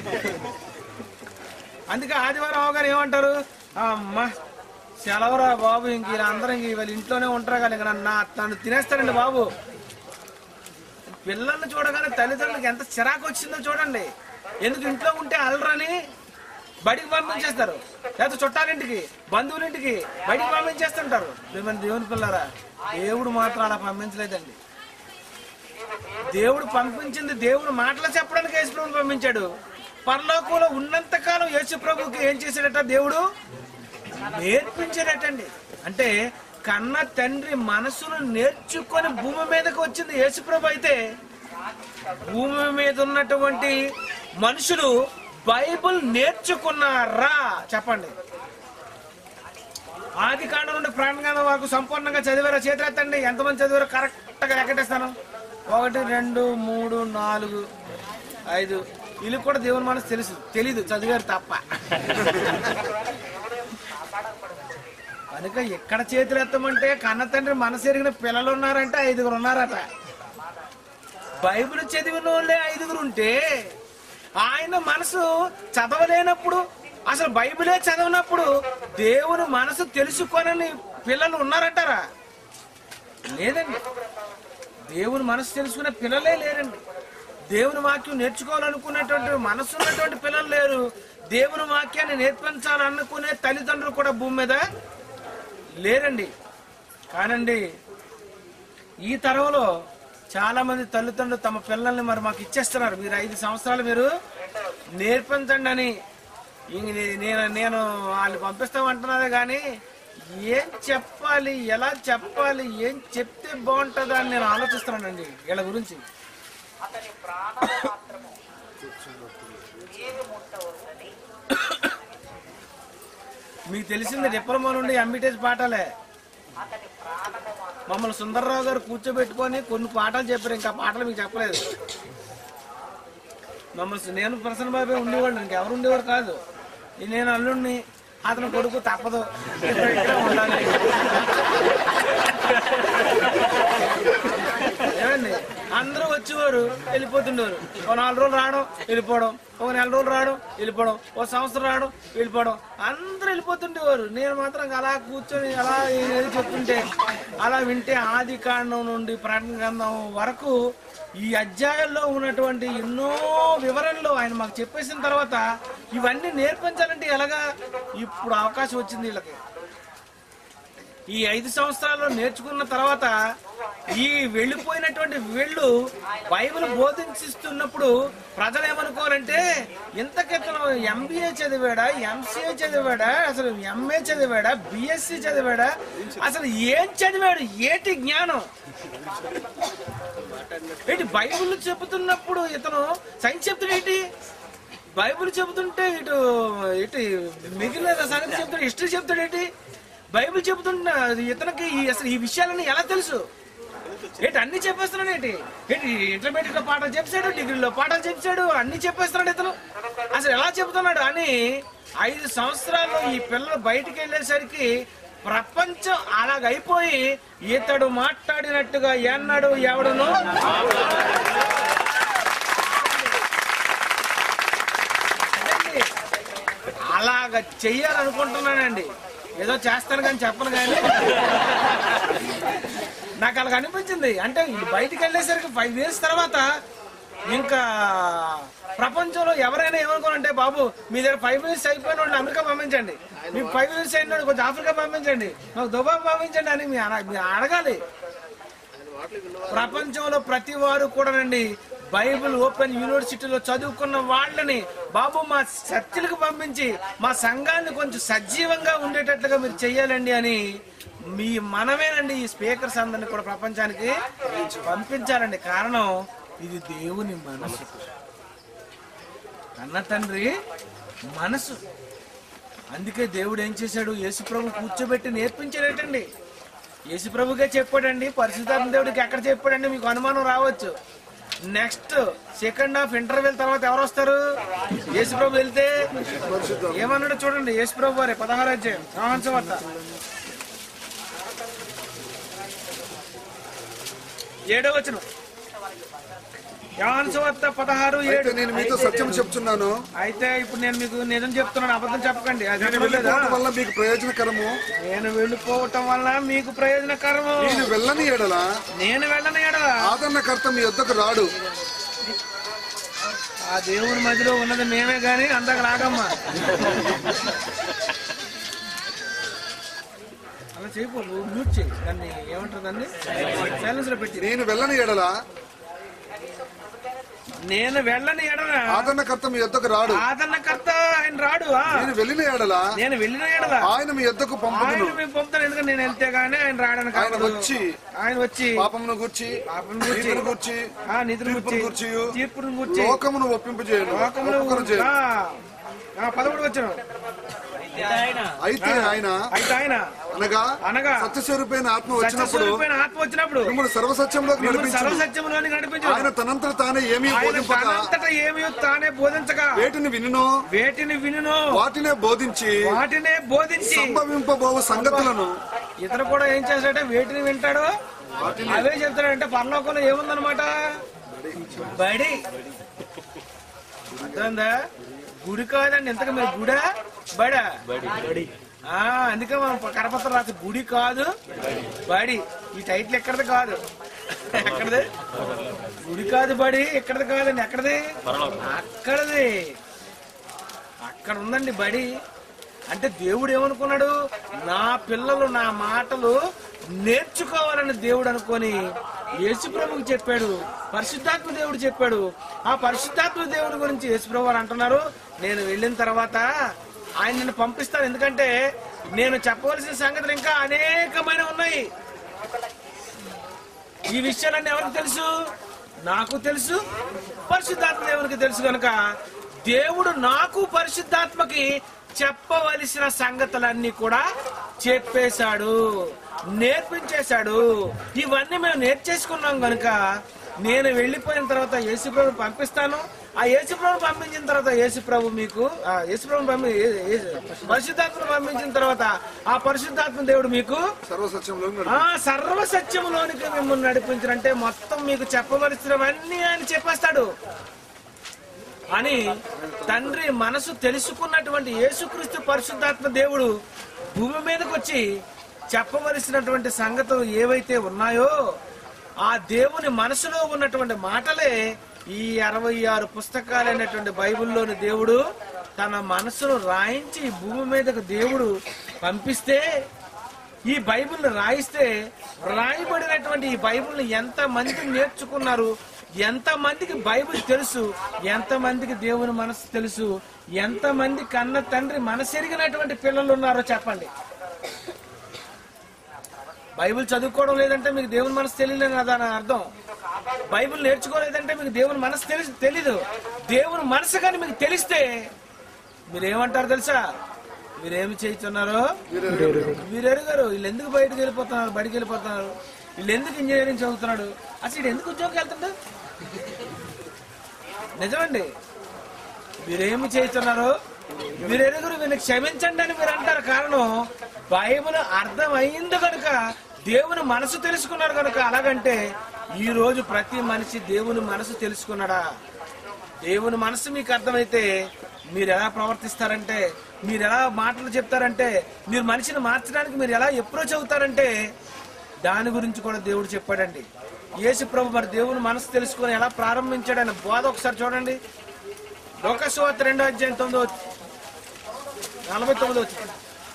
అందుకే ఆదివారం అవగానే ఏమంటారు అమ్మా సెలవురా బాబు ఇంక వీళ్ళందరూ ఇంక వీళ్ళ ఇంట్లోనే ఉంటారు కానీ ఇంక నన్ను నన్ను తినేస్తారండి బాబు పిల్లల్ని చూడగానే తల్లిదండ్రులకు ఎంత చిరాకు వచ్చిందో చూడండి ఎందుకు ఇంట్లో ఉంటే అలరని బడికి పంపించేస్తారు లేకపోతే చుట్టాలింటికి బంధువులింటికి బడికి పంపించేస్తుంటారు మిమ్మల్ని దేవుని పిల్లరా దేవుడు మాత్రం అలా పంపించలేదండి దేవుడు పంపించింది దేవుడు మాటలు చెప్పడానికి యేసుప్రభుని పంపించాడు పరలోకంలో ఉన్నంత కాలం యేసు ప్రభుకి ఏం చేశాడట దేవుడు నేర్పించాడటండి అంటే కన్న తండ్రి మనసును నేర్చుకొని భూమి మీదకి వచ్చింది యేసుప్రభు అయితే భూమి మీద ఉన్నటువంటి మనుషులు బైబిల్ నేర్చుకున్నారా చెప్పండి ఆది కాండం నుండి ప్రాణగానం వరకు సంపూర్ణంగా చదివారా చేతులెత్తండి ఎంతమంది చదివారో కరెక్ట్గా లెక్కటేస్తాను ఒకటి రెండు మూడు నాలుగు ఐదు వీళ్ళు కూడా దేవుని మనసు తెలుసు తెలీదు చదివారు తప్ప కనుక ఎక్కడ చేతులు ఎత్తమంటే కన్న తండ్రి మనసు ఎరిగిన పిల్లలు ఉన్నారంటే ఐదుగురు ఉన్నారట బైబిల్ చదివిన వాళ్ళే ఐదుగురు ఉంటే ఆయన మనసు చదవలేనప్పుడు అసలు బైబిలే చదవనప్పుడు దేవుని మనసు తెలుసుకోనని పిల్లలు ఉన్నారంటారా లేదండి దేవుని మనసు తెలుసుకునే పిల్లలే లేరండి దేవుని వాక్యం నేర్చుకోవాలనుకునేటువంటి మనసు ఉన్నటువంటి పిల్లలు లేరు దేవుని వాక్యాన్ని నేర్పించాలనుకునే తల్లిదండ్రులు కూడా భూమి మీద లేరండి కానండి ఈ తరంలో చాలా మంది తల్లిదండ్రులు తమ పిల్లల్ని మరి మాకు ఇచ్చేస్తున్నారు మీరు ఐదు సంవత్సరాలు మీరు నేర్పించండి అని ఇంక నే- నేను నేను వాళ్ళు పంపిస్తామంటున్నారే కానీ ఏం చెప్పాలి ఎలా చెప్పాలి ఏం చెప్తే బాగుంటుందా అని నేను ఆలోచిస్తున్నానండి వీళ్ళ గురించి అతని ప్రాణం మాత్రము ఏమి ముట్టవద్దని మీకు తెలిసింది డిప్లొమా నుండి ఎంబీటెస్ పాఠాలే అతని ప్రాణము మాత్రం మమ్మల్ని సుందర్రావు గారు కూర్చోబెట్టుకొని కొన్ని పాఠాలు చెప్పారు ఇంకా పాటలు మీకు చెప్పలేదు మమ్మల్ని నేను ప్రసన్న బాబే ఉండేవాడు ఇంకెవరు ఉండేవాడు కాదు ఈ నేను అల్లుడిని అతని కొడుకు తప్పదు ఇక్కడ ఇక్కడే ఉండాలి ఏమండి అందరూ వచ్చేవారు వెళ్ళిపోతుండేవారు ఓ నాలుగు రోజులు రావడం వెళ్ళిపోవడం ఒక నెల రోజులు రావడం వెళ్ళిపోవడం ఓ సంవత్సరం రావడం వెళ్ళిపోవడం అందరూ వెళ్ళిపోతుండేవారు నేను మాత్రం ఇంకా అలా కూర్చొని అలా ఏది చెప్తుంటే అలా వింటే ఆది కాండం నుండి ప్రకటన గ్రంథం వరకు ఈ అధ్యాయంలో ఉన్నటువంటి ఎన్నో వివరణలు ఆయన మాకు చెప్పేసిన తర్వాత ఇవన్నీ నేర్పించాలంటే ఎలాగా ఇప్పుడు అవకాశం వచ్చింది వీళ్ళకి ఈ ఐదు సంవత్సరాల్లో నేర్చుకున్న తర్వాత ఈ వెళ్ళిపోయినటువంటి వీళ్ళు బైబిల్ బోధించిస్తున్నప్పుడు ప్రజలు ఏమనుకోవాలంటే ఇంతకితను ఎంబీఏ చదివాడా ఎంసీఏ చదివాడా అసలు ఎంఏ చదివాడా బిఎస్సి చదివాడా అసలు ఏం చదివాడు ఏటి జ్ఞానం ఏంటి బైబిల్ చెబుతున్నప్పుడు ఇతను సైన్స్ చెప్తాడు ఏంటి బైబిల్ చెబుతుంటే ఇటు ఇటు మిగిలిన సంగతి చెప్తాడు హిస్టరీ చెప్తాడు ఏంటి బైబిల్ చెబుతున్న ఇతనికి ఈ అసలు ఈ విషయాలన్నీ ఎలా తెలుసు ఏంటి అన్ని చెప్పేస్తున్నాడు ఏంటి ఏంటి ఇంటర్మీడియట్ లో పాఠాలు చెప్పాడు డిగ్రీలో పాఠాలు చెప్పాడు అన్ని చెప్పేస్తున్నాడు ఇతను అసలు ఎలా చెబుతున్నాడు అని ఐదు సంవత్సరాల్లో ఈ పిల్లలు బయటికి వెళ్ళేసరికి ప్రపంచం అలాగైపోయి ఇతడు మాట్లాడినట్టుగా ఎన్నడు ఎవడును అదండి. అలాగ చెయ్యాలనుకుంటున్నానండి ఏదో చేస్తాను కానీ చెప్పను కానీ నాకు అలాగ అనిపించింది అంటే వీళ్ళు బయటికి వెళ్ళేసరికి ఫైవ్ ఇయర్స్ తర్వాత ఇంకా ప్రపంచంలో ఎవరైనా ఏమనుకోనంటే బాబు మీ దగ్గర ఫైవ్ మినిట్స్ అయిపోయిన వాళ్ళు అమెరికా పంపించండి మీకు ఫైవ్ మినిట్స్ అయిన వాళ్ళు కొంచెం ఆఫ్రికా పంపించండి మాకు దుబాయ్ పంపించండి అని మీ అడ- మీరు అడగాలి ప్రపంచంలో ప్రతి వారు కూడానండి బైబిల్ ఓపెన్ యూనివర్సిటీలో చదువుకున్న వాళ్ళని బాబు మా చర్చిలకు పంపించి మా సంఘాన్ని కొంచెం సజీవంగా ఉండేటట్లుగా మీరు చెయ్యాలండి అని మీ మనమేనండి ఈ స్పీకర్స్ అందరిని కూడా ప్రపంచానికి పంపించాలండి కారణం ఇది దేవుని మనసు అన్న తండ్రి మనసు అందుకే దేవుడు ఏం చేశాడు యేసుప్రభు కూర్చోబెట్టి నేర్పించాడటండి యేసుప్రభుగా చెప్పాడండి పరిశుద్ధాత్మ దేవుడికి ఎక్కడ చెప్పాడండి మీకు అనుమానం రావచ్చు నెక్స్ట్ సెకండ్ హాఫ్ ఇంటర్వెల్ తర్వాత ఎవరు వస్తారు యేసుప్రభు వెళ్తే ఏమన్నాడు చూడండి యేసుప్రభు వారి పదహారు అధ్యాయం యోహాను వార్త ఏడో వచనం యోహాను వార్త పదహారు అయితే ఏడు నేను మీతో సత్యం చెప్తున్నాను అయితే ఇప్పుడు నేను మీకు నిజం చెప్తున్నాను అబద్ధం చెప్పకండి అది నేను చెప్పలేదా? వెళ్ళిపోవడం వల్ల మీకు ప్రయోజనకరము నేను వెళ్ళిపోవటం వల్ల మీకు ప్రయోజనకరము నేను వెళ్ళని ఎడల నేను వెళ్ళను ఎడ ఆదరణకర్త మీ వద్దకు రాడు ఆ దేవుని మధ్యలో ఉన్నది మేమే గాని అందాక రాగమ్మా అలా చేయకు నువ్వు మ్యూట్ చేయి దాన్ని ఏమంటారు దాన్ని సైలెన్స్ లో పెట్టి నేను వెళ్ళని ఎడల నేను వెళ్ళని ఎడల ఆదరణకర్త మీ యొద్దకు రాడు ఆదరణకర్త ఆయన రాడు ఆ. నేను వెళ్ళిన ఎడల నేను వెళ్ళిన ఎడల ఆయన మీ యొద్దకు పంపుదును ఆయన మేము పంపుతాను ఎందుకంటే నేను వెళ్తే గానీ ఆయన రావడానికి ఆయన అవ్వదు. వచ్చి ఆయన వచ్చి పాపమును గూర్చి పాపమును గూర్చి, నీతిని గూర్చి ఆ నిధులు తీర్పును గుర్చి గూర్చియు, తీర్పును గుర్చి లోకమును ఒప్పింపు చేయను లోకములు ఒప్పుకొను చేయను ఆ, ఆ, పదమూడు వచ్చాను అయితే ఆయన అయితే ఆయన అనగా అనగా సత్యస్వరూపైన ఆత్మ వచ్చినప్పుడు సత్యస్వరూపమైన ఆత్మ వచ్చినప్పుడు మిమ్మల్ని సర్వసత్యంలోకి మిమ్మల్ని నడిపించు సర్వసత్యంలోని నడిపించు ఆయన తనంతట తానే ఏమీ ఆయన బోధింపక తనంతట ఏమి తానే బోధించగా వేటిని వినును వేటిని వినును వాటినే బోధించి వాటినే బోధించి సంభవింపబోవు సంగతులను ఇతను కూడా ఏం చేస్తాడంటే వేటిని వింటాడు అవే చెప్తాడంటే పరలోకంలో ఏముందనమాట బడి అర్థమైందా గుడి కాదండి ఇంతకు మీరు గుడా బడా ఆ అందుకే మనం కరపత్రం రాసి గుడి కాదు బడి ఈ టైటిల్ ఎక్కడది కాదు ఎక్కడది గుడి కాదు బడి ఎక్కడది కాదండి ఎక్కడది అక్కడది అక్కడ ఉందండి బడి అంటే దేవుడు ఏమనుకున్నాడు నా పిల్లలు నా మాటలు నేర్చుకోవాలని దేవుడు అనుకొని యేసుప్రభుకి చెప్పాడు పరిశుద్ధాత్మ దేవుడు చెప్పాడు ఆ పరిశుద్ధాత్మ దేవుడి గురించి యేసుప్రభు వారు అంటున్నారు నేను వెళ్ళిన తర్వాత ఆయన నిన్ను పంపిస్తాను ఎందుకంటే నేను చెప్పవలసిన సంగతులు ఇంకా అనేకమైన ఉన్నాయి ఈ విషయాలన్నీ ఎవరికి తెలుసు నాకు తెలుసు పరిశుద్ధాత్మ దేవునికి తెలుసు కనుక దేవుడు నాకు పరిశుద్ధాత్మకి చెప్పవలసిన సంగతులన్నీ కూడా చెప్పేశాడు నేర్పించేశాడు ఇవన్నీ మేము నేర్చేసుకున్నాం కనుక నేను వెళ్ళిపోయిన తర్వాత యేసుప్రభు పంపిస్తాను ఆ యేసుప్రభు పంపించిన తర్వాత యేసుప్రభు మీకు ఆ యేసుప్రభు పంపి ఏ- ఏ- పరిశుద్ధాత్మను పంపించిన తర్వాత ఆ పరిశుద్ధాత్మ దేవుడు మీకు సర్వసత్యంలో ఆ సర్వ సత్యములోనికి మిమ్మల్ని నడిపించారంటే మొత్తం మీకు చెప్పవలసినవన్నీ ఆయన చెప్పేస్తాడు అని తండ్రి మనసు తెలుసుకున్నటువంటి యేసుక్రీస్తు పరిశుద్ధాత్మ దేవుడు భూమి మీదకి వచ్చి చెప్పవలసినటువంటి సంగతులు ఏవైతే ఉన్నాయో ఆ దేవుని మనసులో ఉన్నటువంటి మాటలే ఈ అరవై ఆరు పుస్తకాలైనటువంటి బైబిల్లోని దేవుడు తన మనసును రాయించి ఈ భూమి మీదకు దేవుడు పంపిస్తే ఈ బైబిల్ రాయిస్తే రాయబడినటువంటి ఈ బైబిల్ ఎంత మంది నేర్చుకున్నారు ఎంత మందికి బైబిల్ తెలుసు ఎంత మందికి దేవుని మనసు తెలుసు ఎంత మంది కన్న తండ్రి మనసెరిగినటువంటి పిల్లలు ఉన్నారో చెప్పండి బైబిల్ చదువుకోవడం లేదంటే మీకు దేవుని మనసు తెలియలేదు కదా అని అర్థం బైబిల్ నేర్చుకోలేదంటే మీకు దేవుని మనసు తెలిసి తెలీదు దేవుని మనసు కానీ మీకు తెలిస్తే మీరు ఏమంటారు తెలుసా మీరేమి చేస్తున్నారు మీరు ఎరుగారు వీళ్ళు ఎందుకు బయటకు వెళ్ళిపోతున్నారు బయటికి వెళ్ళిపోతున్నారు వీళ్ళు ఎందుకు ఇంజనీరింగ్ చదువుతున్నాడు అసలు వీడు ఎందుకు ఉద్యోగం వెళ్తుండు నిజమండి మీరేమి చేస్తున్నారు మీరు ఎరుగురు వీళ్ళని క్షమించండి అని మీరు అంటారు కారణం బైబిల్ అర్థం అయింది కనుక దేవుని మనసు తెలుసుకున్నారు కనుక అలాగంటే ఈ రోజు ప్రతి మనిషి దేవుని మనసు తెలుసుకున్నాడా దేవుని మనసు మీకు అర్థమైతే మీరు ఎలా ప్రవర్తిస్తారంటే మీరు ఎలా మాటలు చెప్తారంటే మీరు మనిషిని మార్చడానికి మీరు ఎలా అప్రోచ్ అవుతారంటే దాని గురించి కూడా దేవుడు చెప్పాడండి యేసు ప్రభు మరి దేవుని మనసు తెలుసుకొని ఎలా ప్రారంభించాడు ఆయన బోధ ఒకసారి చూడండి లోకస్వార్త రెండో అధ్యాయం తొమ్మిదో నలభై తొమ్మిది వచ్చింది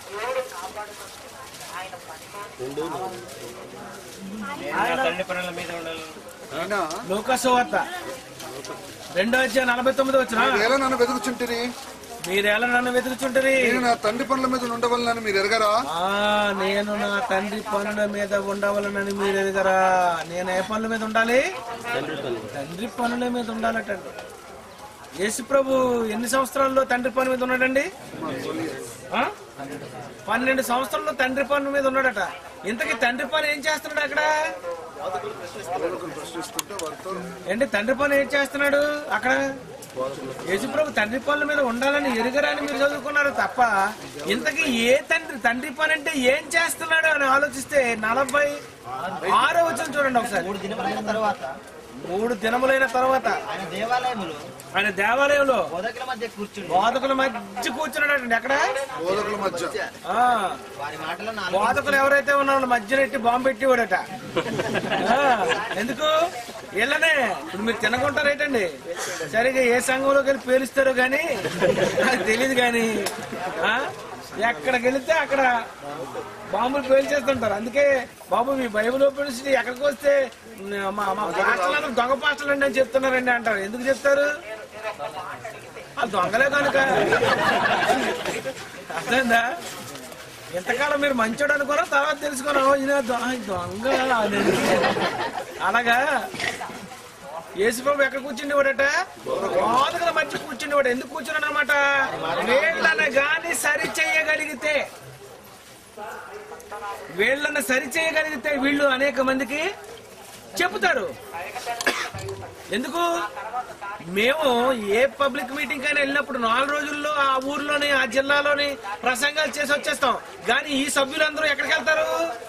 ఆయన లోకస్వార్త రెండో అధ్యాయం నలభై తొమ్మిది వచ్చిన వేళ నన్ను వెతుకుచుంటిరి మీరెలా నన్ను వెతుకుచుంటారు నేను నా తండ్రి పనుల మీద ఉండవలనని మీరు ఎరగరా ఆ నేను నా తండ్రి పనుల మీద ఉండవలనని మీరు ఎదుగరా నేను ఏ పనుల మీద ఉండాలి తండ్రి పనుల మీద ఉండాలటండి యేసు ప్రభు ఎన్ని సంవత్సరాల్లో తండ్రి పని మీద ఉన్నాడండి ఆ? పన్నెండు సంవత్సరాల్లో తండ్రి పని మీద ఉన్నాడట ఇంతకీ తండ్రి పని ఏం చేస్తున్నాడు అక్కడ ప్రశ్నిస్తుంటే వారితో ఏంటి తండ్రి పని ఏం చేస్తున్నాడు అక్కడ యేసుప్రభు తండ్రి పనుల మీద ఉండాలని ఎరుగరని మీరు చదువుకున్నారు తప్ప ఇంతకీ ఏ తండ్రి తండ్రి పని అంటే ఏం చేస్తున్నాడు అని ఆలోచిస్తే నలభై ఆరో వచ్చిన చూడండి ఒకసారి మూడు దినములైన తర్వాత మూడు దినములైన తర్వాత ఆయన దేవాలయములో ఆయన దేవాలయంలో బోధకుల మధ్య కూర్చుని బోధకుల మధ్య కూర్చున్నాడు ఎక్కడ బోధకుల మధ్య ఆ వారి మాటలో నాలుగు బోధకులు ఎవరైతే ఉన్నారో వాళ్ళ మధ్యన ఎట్టి బాంబు పెట్టివాడట ఆ, ఎందుకు వీళ్ళనే ఇప్పుడు మీరు తినకుంటారేటండి సరిగా ఏ సంఘంలోకి వెళ్ళి పేలుస్తారో గాని నాకు తెలియదు గాని ఆ, ఎక్కడికి వెళితే అక్కడ బాంబులు పేల్చేస్తుంటారు అందుకే బాబు మీ బైబిల్ ఓపెన్ చేసి ఎక్కడికి వస్తే మా మా పాస్టర్లు అందరూ దొంగ పాస్టర్లు అండి అని చెప్తున్నారండి అంటారు ఎందుకు చెప్తారు వాళ్ళు దొంగలే కనుక అర్థమైందా ఎంతకాలం మీరు మంచోడు అనుకోరా తర్వాత తెలుసుకున్నావు ఈయన దొ- ఆ, దొంగ అని. అలాగా యేసుప్రభు ఎక్కడ కూర్చుండేవాడట బాధకుల మధ్య కూర్చుండేవాడు ఎందుకు కూర్చున్నాడు అనమాట వీళ్ళని గాని సరి చేయగలిగితే వీళ్ళని సరి చేయగలిగితే వీళ్ళు అనేక మందికి చెప్తారు ఎందుకు మేము ఏ పబ్లిక్ మీటింగ్ అయినా వెళ్ళినప్పుడు నాలుగు రోజుల్లో ఆ ఊర్లోని ఆ జిల్లాలోని ప్రసంగాలు చేసి వచ్చేస్తాం కానీ ఈ సభ్యులందరూ ఎక్కడికి వెళ్తారు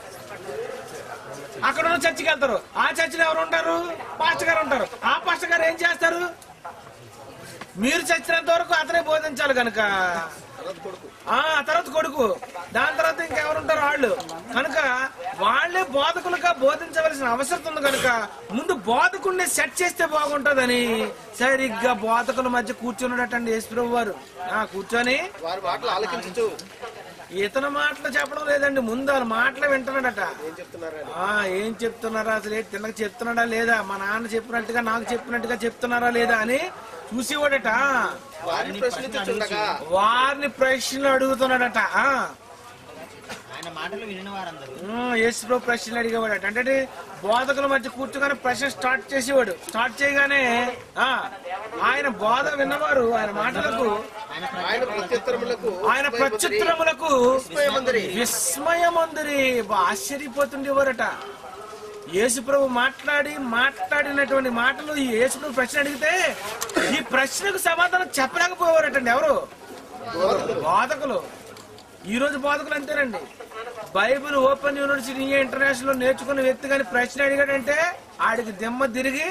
అక్కడ ఉన్న చర్చికి వెళ్తారు ఆ చర్చిలో ఎవరు ఉంటారు పాస్టర్ గారు ఉంటారు ఆ పాస్టర్ గారు ఏం చేస్తారు మీరు చచ్చినంత వరకు అతనే బోధించాలి కనుక ఆ తర్వాత కొడుకు దాని తర్వాత ఇంకెవరు ఉంటారు వాళ్ళు కనుక వాళ్ళే బోధకులుగా బోధించవలసిన అవసరం ఉంది కనుక ముందు బోధకుడిని సెట్ చేస్తే బాగుంటదని సరిగ్గా బోధకుల మధ్య కూర్చున్నాడటండి యేసుప్రభు వారు ఆ కూర్చొని వారి మాటలు ఆలకించు ఇతని మాటలు చెప్పడం లేదండి ముందు వాళ్ళ మాటలు వింటున్నాడట ఏం చెప్తున్నారు ఆ ఏం చెప్తున్నారా అసలు ఏంటి తిన్నకి చెప్తున్నాడా లేదా మా నాన్న చెప్పినట్టుగా నాకు చెప్పినట్టుగా చెప్తున్నారా లేదా అని చూసేవాడట వారిని ప్రశ్నించుండగా వారిని ప్రశ్నలు అడుగుతున్నాడట ఆ ఆయన మాటలు వినిన వారందరూ ఉమ్, యేసుప్రభు ప్రశ్నలు అడిగేవాడట అంటే బోధకుల మధ్య కూర్చోగానే ప్రశ్న స్టార్ట్ చేసేవాడు స్టార్ట్ చేయగానే ఆ ఆయన బోధ విన్నవారు ఆయన మాటలకు ఆయన ఆయన ప్రత్యుత్తరములకు ఆయన ప్రత్యుత్తరములకు విస్మయమందిరి. విస్మయమందిరి ఆశ్చర్యపోతుండేవారట యేసుప్రభు మాట్లాడి మాట్లాడినటువంటి మాటలు ఈ యేసుప్రభు ప్రశ్న అడిగితే ఈ ప్రశ్నకు సమాధానం చెప్పలేకపోయేవారటండి ఎవరు బోధకులు ఈ రోజు బోధకులు అంతేనండి బైబిల్ ఓపెన్ యూనివర్సిటీ ఇంటర్నేషనల్ నేర్చుకున్న వ్యక్తి కానీ ప్రశ్న అడిగాడంటే ఆడికి దిమ్మ తిరిగి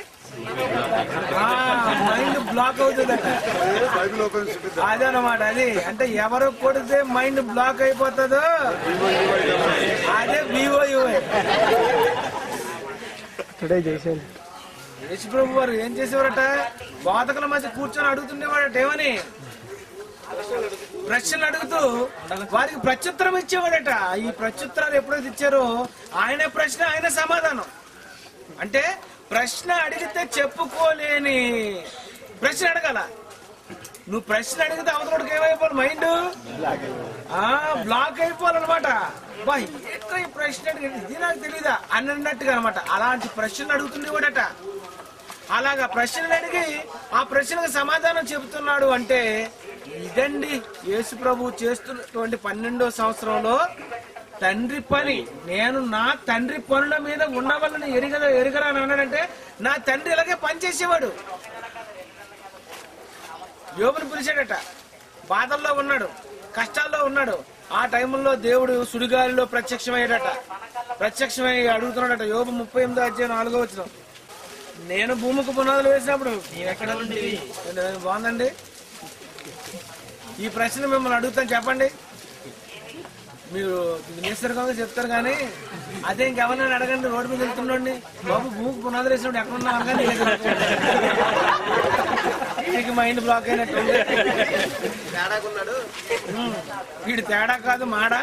మైండ్ బ్లాక్ అవుతుందట బైబిల్ ఓపెన్ సిటీ అదనమాట అది అంటే ఎవరు కొడితే మైండ్ బ్లాక్ అయిపోతుందో అదే బీఓయూఐ యేసుప్రభు వారు ఏం చేసేవారట బాధకుల మధ్య కూర్చొని అడుగుతుండేవాడట ఏమని ప్రశ్నలు అడుగుతూ వారికి ప్రత్యుత్తరం ఇచ్చేవాడట ఈ ప్రత్యుత్తరాలు ఎప్పుడైతే ఇచ్చారో ఆయన ప్రశ్న ఆయన సమాధానం అంటే ప్రశ్న అడిగితే చెప్పుకోలేని ప్రశ్న అడగాల నువ్వు ప్రశ్న అడిగితే అవతలకి ఏమైపోవాలి మైండ్ ఆ బ్లాక్ అయిపోవాలన్నమాట బా ఏంట్రా ఈ ప్రశ్న అడిగింది ఇది నాకు తెలీదా అని అన్నట్టుగా అనమాట అలాంటి ప్రశ్నలు అడుగుతుండేవాడట అలాగా ప్రశ్నలు అడిగి ఆ ప్రశ్నకు సమాధానం చెబుతున్నాడు అంటే ఇదండి యేసు ప్రభు చేస్తున్నటువంటి పన్నెండో సంవత్సరంలో తండ్రి పని నేను నా తండ్రి పనుల మీద ఉన్నవాళ్ళని ఎరగ ఎరగరా అని అన్నాడంటే నా తండ్రి ఇలాగే పనిచేసేవాడు యోగుని పిలిచాడట బాధల్లో ఉన్నాడు కష్టాల్లో ఉన్నాడు ఆ టైంలో దేవుడు సుడిగాలిలో ప్రత్యక్షమయ్యాడట ప్రత్యక్షమై అడుగుతున్నాడట యోగు ముప్పై ఎనిమిదో అధ్యాయం నాలుగో వచ్చిన నేను భూమికి పునాదులు వేసినప్పుడు నీవెక్కడ నుండివి ఏంటి, బాగుందండి ఈ ప్రశ్న మిమ్మల్ని అడుగుతాను చెప్పండి మీరు నిశ్చరంగా చెప్తారు కానీ అదే ఇంకెవరైనా అడగండి రోడ్డు మీద వెళ్తుండండి బాబు భూమికి పునాదులు వేసినప్పుడు ఎక్కడ ఉన్నావు అనగానే నీకే చెప్తాడు. నీకు మైండ్ బ్లాక్ అయినట్టు తేడాకున్నాడు వీడు తేడా కాదు మాడా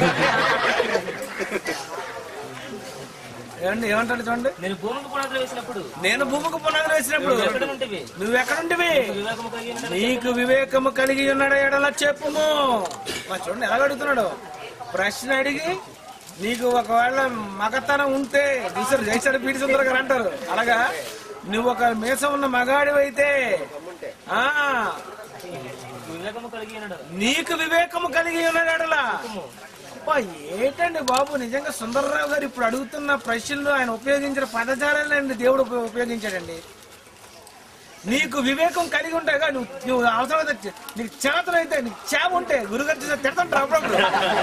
ఏమండి ఏమంటాడు చూడండి నేను భూమికి పునాదులు వేసినప్పుడు నేను భూమికి పునాదులు వేసినప్పుడు ఎక్కడ నుంటివి నువ్వెక్కడుంటివి వివేకము కలిగి ఉన్నాడు. నీకు వివేకము కలిగి ఉన్నాడు ఎడలా చెప్పుము మా చూడండి ఎలా అడుగుతున్నాడు ప్రశ్న అడిగి నీకు ఒకవేళ మగతనం ఉంటే చూసారు జైసరి పీడి సుందర గారు అంటారు అలాగా నువ్వు ఒక మీసం ఉన్న మగాడివైతే ఆ వివేకము కలిగి ఉన్నాడు నీకు వివేకము కలిగి ఉన్నాడు ఎడలా అబ్బా, ఏంటండి బాబు నిజంగా సుందరరావు గారు ఇప్పుడు అడుగుతున్న ప్రశ్నలు ఆయన ఉపయోగించిన పదజాలాలండి దేవుడు ఉప- ఉపయోగించాడండి నీకు వివేకం కలిగి ఉంటాయిగా నువ్వు నువ్వు అవసరమైతే నీకు చేతనైతే నీకు చేమ ఉంటే గురుగారు చేసే తిడతాంటారు అప్పుడప్పుడు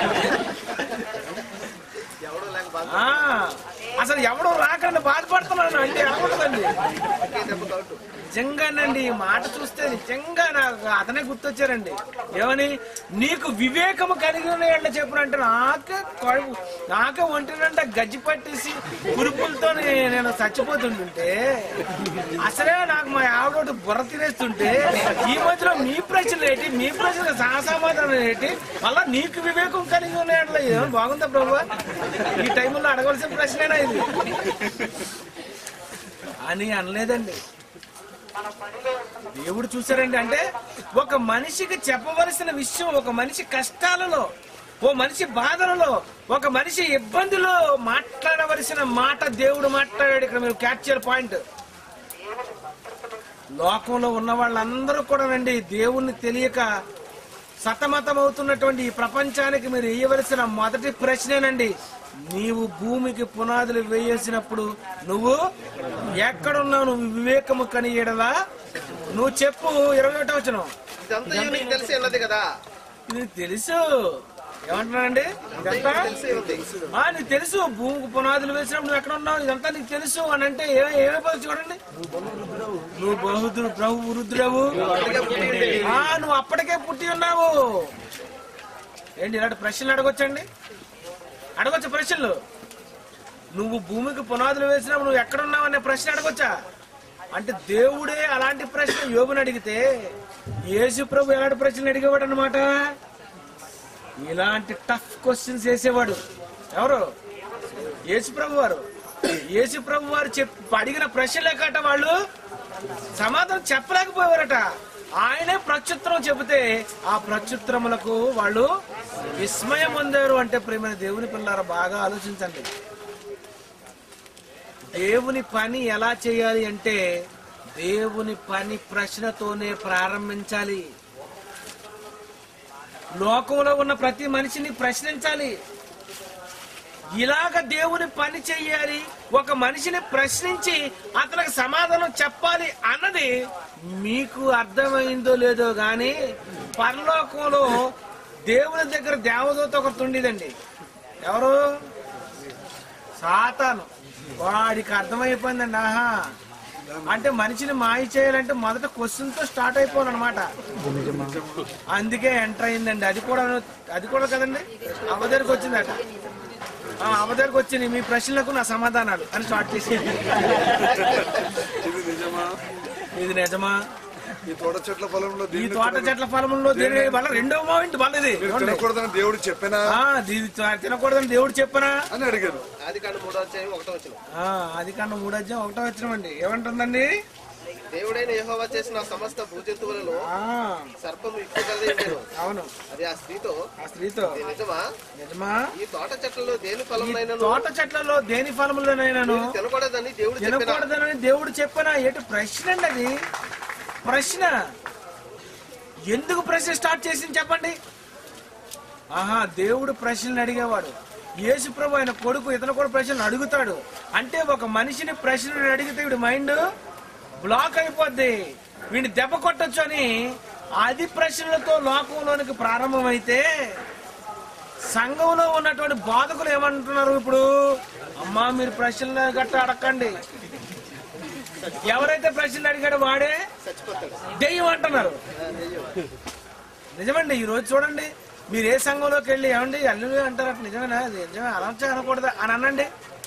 ఎవడో లేక బాధ ఆ, అసలు ఎవడో రాకండి బాధపడుతున్నాను అంటే ఎలా ఉంటుందండి ఒకే దెబ్బ తోటు నిజంగానండి ఈ మాట చూస్తే నిజంగా నాకు అతనే గుర్తొచ్చారండి ఏమని నీకు వివేకము కలిగి ఉన్న వాళ్ళ చెప్పునంటే నాకే కడుపు నాకే ఒంటినంట గజ్జి పట్టేసి కురుపులతో నేను చచ్చిపోతుంటుంటే అసలే నాకు మా ఆవిడ బుర్ర తినేస్తుంటే ఈ మధ్యలో మీ ప్రశ్నలు ఏంటి మీ ప్రశ్నలు సహసమాధానం ఏంటి మళ్ళా నీకు వివేకం కలిగి ఉన్న వాళ్ళ ఏమో బాగుందా ప్రభు ఈ టైంలో అడగవలసిన ప్రశ్నేనా ఇది అని అనలేదండి దేవుడు చూసారండి అంటే ఒక మనిషికి చెప్పవలసిన విషయం ఒక మనిషి కష్టాలలో ఓ మనిషి బాధలలో ఒక మనిషి ఇబ్బందిలో మాట్లాడవలసిన మాట దేవుడు మాట్లాడాడు ఇక్కడ మీరు క్యాప్చర్ పాయింట్ లోకంలో ఉన్న వాళ్ళందరూ కూడానండి దేవుణ్ణి తెలియక సతమతమవుతున్నటువంటి ఈ ప్రపంచానికి మీరు వేయవలసిన మొదటి ప్రశ్నేనండి నీవు భూమికి పునాదులు వేయేసినప్పుడు నువ్వు ఎక్కడున్నావు నువ్వు వివేకము కనియడలా నువ్వు చెప్పు ఇరవై ఒకటో వచ్చిన ఇదంతా నీకు తెలిసి ఉన్నది కదా ఇది తెలుసు ఏమంటున్నానండి ఇదంతా తెలిసి ఉంది ఆ, నీకు తెలుసు భూమికి పునాదులు వేసినప్పుడు నువ్వు ఎక్కడ ఉన్నావు ఇదంతా నీకు తెలుసు అని అంటే ఏ- ఏమైపోతుంది చూడండి నువ్వు బహుద్రు ప్రభు వృద్ధుడవు ఆ, నువ్వు అప్పటికే పుట్టి ఉన్నావు ఏంటి ఇలాంటి ప్రశ్నలు అడగొచ్చండి అడగొచ్చా ప్రశ్నలు నువ్వు భూమికి పునాదులు వేసినప్పుడు నువ్వు ఎక్కడున్నావు అనే ప్రశ్న అడగొచ్చా అంటే దేవుడే అలాంటి ప్రశ్న యోగుని అడిగితే యేసు ప్రభు ఎలాంటి ప్రశ్నలు అడిగేవాడు అనమాట ఇలాంటి టఫ్ క్వశ్చన్స్ వేసేవాడు ఎవరు యేసు ప్రభు వారు యేసు ప్రభు వారు చెప్ అడిగిన ప్రశ్నలే కట వాళ్ళు సమాధానం చెప్పలేకపోయారట ఆయనే ప్రత్యుత్తరం చెబితే ఆ ప్రత్యుత్తరములకు వాళ్ళు విస్మయం పొందారు అంటే ప్రేమైన దేవుని పిల్లలు బాగా ఆలోచించండి దేవుని పని ఎలా చేయాలి అంటే దేవుని పని ప్రశ్నతోనే ప్రారంభించాలి లోకంలో ఉన్న ప్రతి మనిషిని ప్రశ్నించాలి ఇలాగ దేవుని పని చెయ్యాలి ఒక మనిషిని ప్రశ్నించి అతనికి సమాధానం చెప్పాలి అన్నది మీకు అర్థమైందో లేదో గాని పరలోకంలో దేవుని దగ్గర దేవదూత ఒకటి ఉండేదండి ఎవరు సాతాను వాడికి అర్థమైపోయిందండి ఆహా అంటే మనిషిని మాయ చేయాలంటే మొదట క్వశ్చన్ తో స్టార్ట్ అయిపోను అనమాట అందుకే ఎంటర్ అయిందండి అది కూడా అది కూడా కదండి అమ్మ దగ్గరికి వచ్చిందట ఆ, అమ్మ దగ్గరికి వచ్చింది మీ ప్రశ్నలకు నా సమాధానాలు అని స్టార్ట్ చేసి ఇది నిజమా ఇది నిజమా ఈ తోట చెట్ల పొలంలో ఈ దీన్ని తోట చెట్ల ఫలముల్లో దేని వల్ల రెండో పాయింట్ వల్ల ఇది మీరు తినకూడదని దేవుడు చెప్పినా ఆ, ఇది తినకూడదని దేవుడు చెప్పనా అని అడిగాను ఆది కాండ మూడో అధ్యాయం ఒకటో వచ్చిన ఆ, అది కన్నా మూడు అధ్యాయం ఒకటో వచ్చినామండి ఏమంటుందండి దేవుడైన యెహోవా చేసిన సమస్త భూజంతువులలో ఆ, సర్పం ఎక్కువ కలిగి ఉండేను అవును అది ఆ స్త్రీతో ఆ స్త్రీతో ఇది నిజమా నిజమా ఈ తోట చెట్లలో దేని ఈ ఫలములైనను తోట చెట్లలో దేని ఫలములనైనాను మీరు తినకూడదని దేవుడు చెప్పిన తినకూడదని దేవుడు చెప్పనా ఏంటి ప్రశ్న అండి అది ప్రశ్న ఎందుకు ప్రశ్న స్టార్ట్ చేసింది చెప్పండి ఆహా దేవుడు ప్రశ్నలు అడిగేవాడు యేసు ప్రభు ఆయన కొడుకు ఇతను కూడా ప్రశ్నలు అడుగుతాడు అంటే ఒక మనిషిని ప్రశ్నలు అడిగితే వీడి మైండ్ బ్లాక్ అయిపోద్ది వీడిని దెబ్బ కొట్టొచ్చు అని అది ప్రశ్నలతో లోకంలోనికి ప్రారంభమైతే సంఘంలో ఉన్నటువంటి బాధకులు ఏమంటున్నారు ఇప్పుడు అమ్మా మీరు ప్రశ్నలు గట్ట అడగండి ఎవరైతే ప్రశ్నలు అడిగాడో వాడే దెయ్యం అంటున్నారు నిజమండి ఈ రోజు చూడండి మీరు ఏ సంఘంలోకి వెళ్ళి ఏమండి అల్లు అంటారట నిజమేనా అది నిజమే అలా అనకూడదా అని అనండి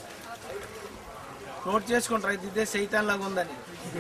నోట్ చేసుకుంటారు ఇది ఇదే సైతాన్ లాగా ఉందని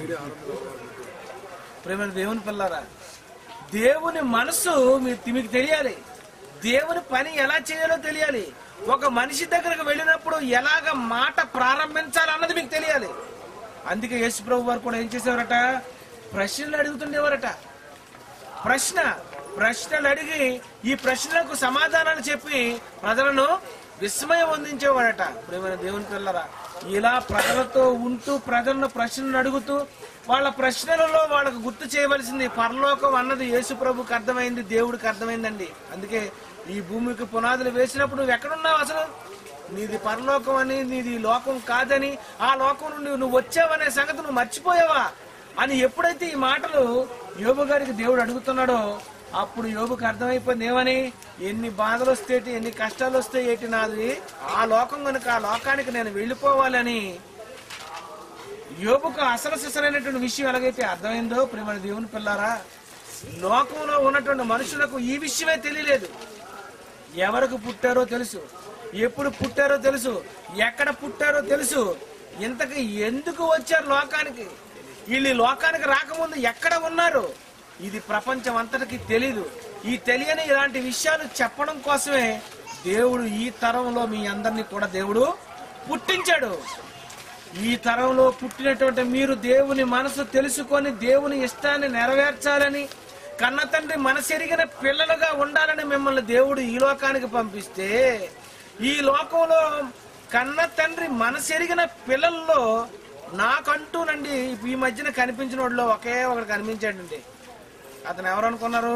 ప్రేమ దేవుని పిల్లరా దేవుని మనసు మీ- మీకు తెలియాలి దేవుని పని ఎలా చేయాలో తెలియాలి ఒక మనిషి దగ్గరకు వెళ్ళినప్పుడు ఎలాగ మాట ప్రారంభించాలి అన్నది మీకు తెలియాలి అందుకే యేసు ప్రభు వారు కూడా ఏం చేసేవారట ప్రశ్నలు అడుగుతుండేవారట ప్రశ్న ప్రశ్నలు అడిగి ఈ ప్రశ్నలకు సమాధానాలు చెప్పి ప్రజలను విస్మయం అందించేవాడట ప్రేమైన దేవుని పిల్లరా ఇలా ప్రజలతో ఉంటూ ప్రజలను ప్రశ్నలు అడుగుతూ వాళ్ళ ప్రశ్నలలో వాళ్ళకు గుర్తు చేయవలసింది పరలోకం అన్నది యేసు ప్రభుకి అర్థమైంది దేవుడికి అర్థమైందండి అందుకే ఈ భూమికి పునాదులు వేసినప్పుడు నువ్వు ఎక్కడున్నావు అసలు నీది పరలోకం అని నీది లోకం కాదని ఆ లోకం నుండి నువ్వు వచ్చావనే సంగతి నువ్వు మర్చిపోయావా అని ఎప్పుడైతే ఈ మాటలు యోబు గారికి దేవుడు అడుగుతున్నాడో అప్పుడు యోబుకి అర్థమైపోయింది ఏమని ఎన్ని బాధలు వస్తేటి ఎన్ని కష్టాలు వస్తే ఏటి నాది ఆ లోకం కనుక ఆ లోకానికి నేను వెళ్ళిపోవాలని యోబుకు అసలు సిసలైనటువంటి విషయం ఎలాగైతే అర్థమైందో ప్రేమ దేవుని పిల్లారా లోకంలో ఉన్నటువంటి మనుషులకు ఈ విషయమే తెలియలేదు ఎవరికి పుట్టారో తెలుసు ఎప్పుడు పుట్టారో తెలుసు ఎక్కడ పుట్టారో తెలుసు ఇంతకు ఎందుకు వచ్చారు లోకానికి వీళ్ళు ఈ లోకానికి రాకముందు ఎక్కడ ఉన్నారు ఇది ప్రపంచం అంతటికి తెలీదు ఈ తెలియని ఇలాంటి విషయాలు చెప్పడం కోసమే దేవుడు ఈ తరంలో మీ అందరినీ కూడా దేవుడు పుట్టించాడు ఈ తరంలో పుట్టినటువంటి మీరు దేవుని మనసు తెలుసుకొని దేవుని ఇష్టాన్ని నెరవేర్చాలని కన్న తండ్రి మనసెరిగిన పిల్లలుగా ఉండాలని మిమ్మల్ని దేవుడు ఈ లోకానికి పంపిస్తే ఈ లోకంలో కన్న తండ్రి మనసెరిగిన పిల్లల్లో నాకంటూనండి ఈ మధ్యన కనిపించిన వాడిలో ఒకే ఒకడు కనిపించాడండి అతను ఎవరు అనుకున్నారు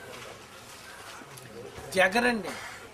జగరండి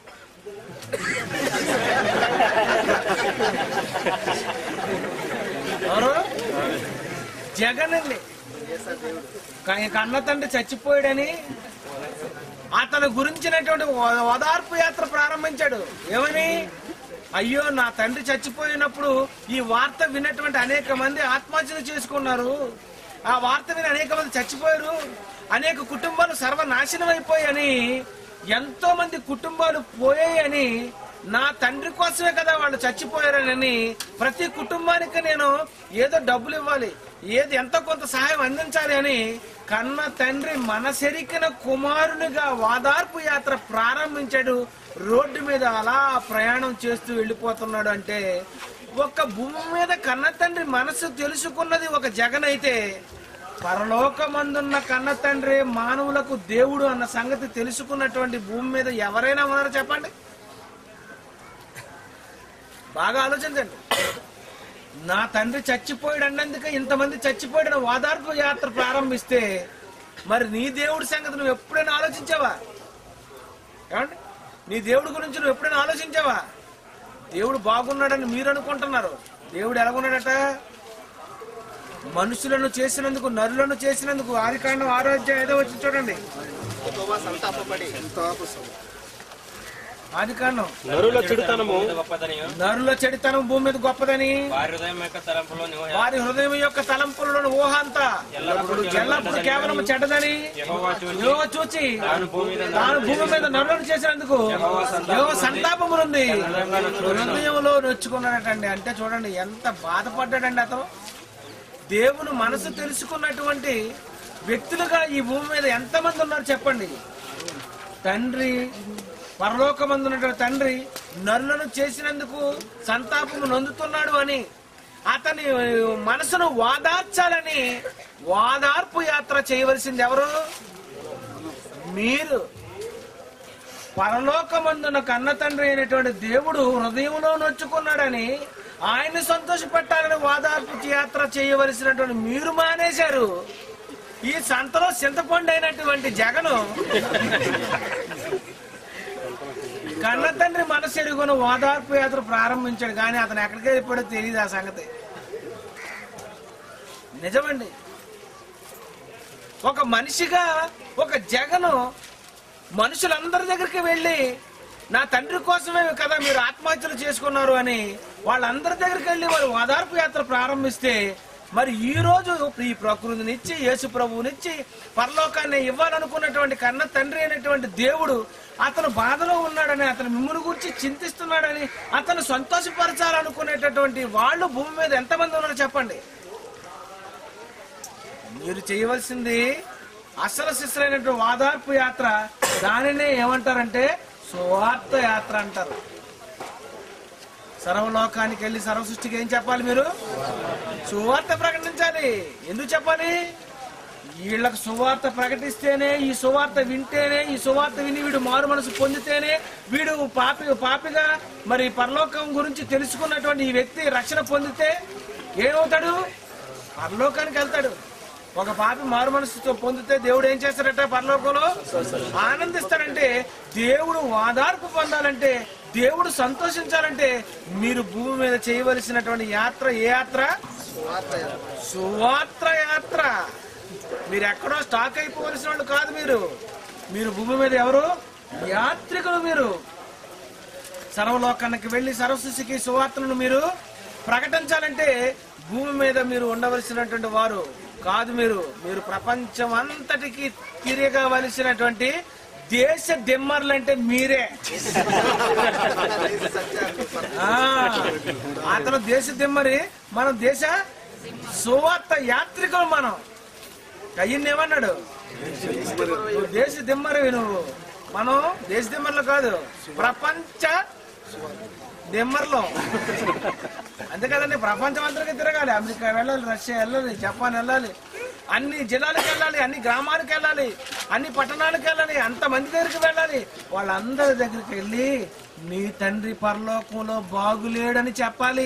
ఎవరు జగన్ అండి క- కన్న తండ్రి చచ్చిపోయాడని అతని గురించినటువంటి ఓ- ఓదార్పు యాత్ర ప్రారంభించాడు ఏమని అయ్యో నా తండ్రి చచ్చిపోయినప్పుడు ఈ వార్త విన్నటువంటి అనేక మంది ఆత్మహత్యలు చేసుకున్నారు ఆ వార్త విని అనేక మంది చచ్చిపోయారు అనేక కుటుంబాలు సర్వనాశనం అయిపోయాయని ఎంతో మంది కుటుంబాలు పోయాయని నా తండ్రి కోసమే కదా వాళ్ళు చచ్చిపోయారని ప్రతి కుటుంబానికి నేను ఏదో డబ్బులు ఇవ్వాలి ఏది ఎంతో కొంత సహాయం అందించాలి అని కన్న తండ్రి మనసెరికిన కుమారునిగా వాదార్పు యాత్ర ప్రారంభించాడు రోడ్డు మీద అలా ప్రయాణం చేస్తూ వెళ్ళిపోతున్నాడు అంటే ఒక భూమి మీద కన్న తండ్రి మనసు తెలుసుకున్నది ఒక జగన్ అయితే పరలోకమందున్న కన్న తండ్రి మానవులకు దేవుడు అన్న సంగతి తెలుసుకున్నటువంటి భూమి మీద ఎవరైనా ఉన్నారో చెప్పండి బాగా ఆలోచించండి నా తండ్రి చచ్చిపోయాడు అన్నందుకే ఇంతమంది చచ్చిపోయాడని వాదార్పు యాత్ర ప్రారంభిస్తే మరి నీ దేవుడి సంగతి నువ్వు ఎప్పుడైనా ఆలోచించావా ఏమండి నీ దేవుడి గురించి నువ్వు ఎప్పుడైనా ఆలోచించావా దేవుడు బాగున్నాడని మీరు అనుకుంటున్నారు దేవుడు ఎలాగున్నాడట మనుషులను చేసినందుకు నరులను చేసినందుకు ఆదికాండం ఆరోగ్యం ఏదో వచ్చి చూడండి యెహోవా సంతాపపడి ఆదికాండం నరుల చెడుతనము గొప్పదని నరుల చెడితనం భూమి మీద గొప్పదని వారి హృదయం యొక్క తలంపులో నువ్వు వారి హృదయం యొక్క తలంపులను ఊహ అంతా ఎల్లప్పుడూ ఎల్లప్పుడు కేవలం చెడ్డదని యెహోవా చూచి యెహోవా చూచి తాను భూమి మీద తాను భూమి మీద నరులను చేసినందుకు యెహోవా సంతాపములుంది హృదయంలో నొచ్చుకున్నాడటండి అంటే చూడండి ఎంత బాధపడ్డాడండి అతను దేవుని మనసు తెలుసుకున్నటువంటి వ్యక్తులుగా ఈ భూమి మీద ఎంతమంది ఉన్నారు చెప్పండి తండ్రి పరలోకమందున్నటువంటి తండ్రి నరులను చేసినందుకు సంతాపము నొందుతున్నాడు అని అతని మనసును వాదార్చాలని వాదార్పు యాత్ర చేయవలసింది ఎవరు మీరు పరలోకమందున కన్న తండ్రి అయినటువంటి దేవుడు హృదయంలో నొచ్చుకున్నాడని ఆయన్ని సంతోషపెట్టాలని వాదార్పు యాత్ర చేయవలసినటువంటి మీరు మానేశారు ఈ సంతలో చింతపండు అయినటువంటి జగను కన్న తండ్రి మనసు ఎరుగున ఓదార్పు యాత్ర ప్రారంభించాడు కానీ అతను ఎక్కడికి వెళ్ళిపోయాడో తెలియదు ఆ సంగతి నిజమండి ఒక మనిషిగా ఒక జగను మనుషులందరి దగ్గరికి వెళ్ళి నా తండ్రి కోసమే కదా మీరు ఆత్మహత్యలు చేసుకున్నారు అని వాళ్ళందరి దగ్గరికి వెళ్ళి వారు ఓదార్పు యాత్ర ప్రారంభిస్తే మరి ఈ రోజు ఈ ప్రకృతినిచ్చి యేసు ప్రభువునిచ్చి పరలోకాన్ని ఇవ్వాలనుకున్నటువంటి కన్న తండ్రి అయినటువంటి దేవుడు అతను బాధలో ఉన్నాడని అతను మిమ్మల్ని గురించి చింతిస్తున్నాడని అతను సంతోషపరచాలనుకునేటటువంటి వాళ్ళు భూమి మీద ఎంతమంది ఉన్నారో చెప్పండి మీరు చేయవలసింది అసలు శిశులైనటువంటి వాదార్పు యాత్ర దానినే ఏమంటారంటే సువార్త యాత్ర అంటారు సర్వలోకానికి వెళ్ళి సర్వ సృష్టికి ఏం చెప్పాలి మీరు సువార్త ప్రకటించాలి ఎందుకు చెప్పాలి వీళ్ళకి సువార్త ప్రకటిస్తేనే ఈ సువార్త వింటేనే ఈ సువార్త విని వీడు మారు మనసు పొందితేనే వీడు పాపి పాపిగా మరి పరలోకం గురించి తెలుసుకున్నటువంటి ఈ వ్యక్తి రక్షణ పొందితే ఏమవుతాడు పరలోకానికి వెళ్తాడు ఒక పాపి మారు మనసుతో పొందితే దేవుడు ఏం చేస్తాడట పరలోకంలో ఆనందిస్తాడంటే దేవుడు వాదార్పు పొందాలంటే దేవుడు సంతోషించాలంటే మీరు భూమి మీద చేయవలసినటువంటి యాత్ర ఏ యాత్ర సువార్త యాత్ర మీరు ఎక్కడో స్టాక్ అయిపోవలసిన వాళ్ళు కాదు మీరు మీరు భూమి మీద ఎవరు యాత్రికులు మీరు సర్వలోకానికి వెళ్ళి సర్వశిశుకి సువార్తలను మీరు ప్రకటించాలంటే భూమి మీద మీరు ఉండవలసినటువంటి వారు కాదు మీరు మీరు ప్రపంచం అంతటికి తిరగవలసినటువంటి దేశ దిమ్మర్లు అంటే మీరే ఆ, అతను దేశ దిమ్మరి మనం దేశ సువార్త యాత్రికులు మనం కయ్యన్ని ఏమన్నాడు నువ్వు దేశ దిమ్మరివి నువ్వు మనం దేశ దిమ్మర్లు కాదు ప్రపంచ దిమ్మర్లో అంతే కదండి ప్రపంచం అంతటికి తిరగాలి అమెరికా వెళ్ళాలి రష్యా వెళ్ళాలి జపాన్ వెళ్ళాలి అన్ని జిల్లాలకు వెళ్ళాలి అన్ని గ్రామాలకు వెళ్ళాలి అన్ని పట్టణాలకు వెళ్ళాలి అంత మంది దగ్గరికి వెళ్ళాలి వాళ్ళందరి దగ్గరికి వెళ్ళి నీ తండ్రి పరలోకంలో బాగులేడని చెప్పాలి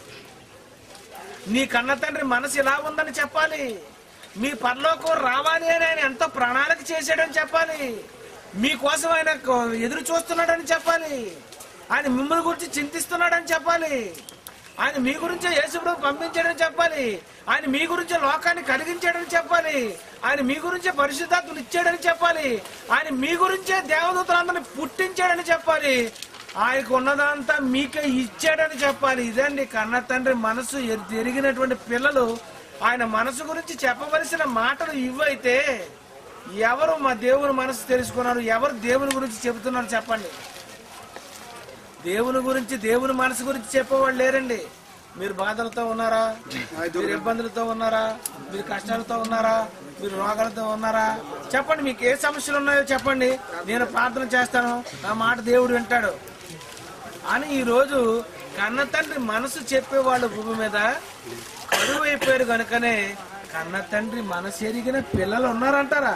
నీ కన్న తండ్రి మనసు ఇలా ఉందని చెప్పాలి మీ పరలోకం రావాలి అని ఆయన ఎంతో ప్రణాళిక చేశాడని చెప్పాలి మీకోసం ఆయన కొ- ఎదురు చూస్తున్నాడని చెప్పాలి ఆయన మిమ్మల్ని గురించి చింతిస్తున్నాడని చెప్పాలి ఆయన మీ గురించే యేసుప్రభు పంపించాడని చెప్పాలి ఆయన మీ గురించే లోకాన్ని కలిగించాడని చెప్పాలి ఆయన మీ గురించే పరిశుద్ధాత్మలు ఇచ్చాడని చెప్పాలి ఆయన మీ గురించే దేవదూతలందరిని పుట్టించాడని చెప్పాలి ఆయనకు ఉన్నదంతా మీకే ఇచ్చాడని చెప్పాలి ఇదండి కన్న తండ్రి మనసు ఎరి- ఎరిగినటువంటి పిల్లలు ఆయన మనసు గురించి చెప్పవలసిన మాటలు ఇవైతే ఎవరు మా దేవుని మనసు తెలుసుకున్నారు ఎవరు దేవుని గురించి చెబుతున్నారు చెప్పండి దేవుని గురించి దేవుని మనసు గురించి చెప్పేవాళ్ళు లేరండి మీరు బాధలతో ఉన్నారా మీరు ఇబ్బందులతో ఉన్నారా మీరు కష్టాలతో ఉన్నారా మీరు రోగాలతో ఉన్నారా చెప్పండి మీకు ఏ సమస్యలు ఉన్నాయో చెప్పండి నేను ప్రార్థన చేస్తాను నా మాట దేవుడు వింటాడు అని ఈ రోజు కన్న తండ్రి మనసు చెప్పేవాళ్ళు భూమి మీద కరువు అయిపోయారు కనుకనే కన్న తండ్రి మనసు ఎరిగిన పిల్లలు ఉన్నారంటారా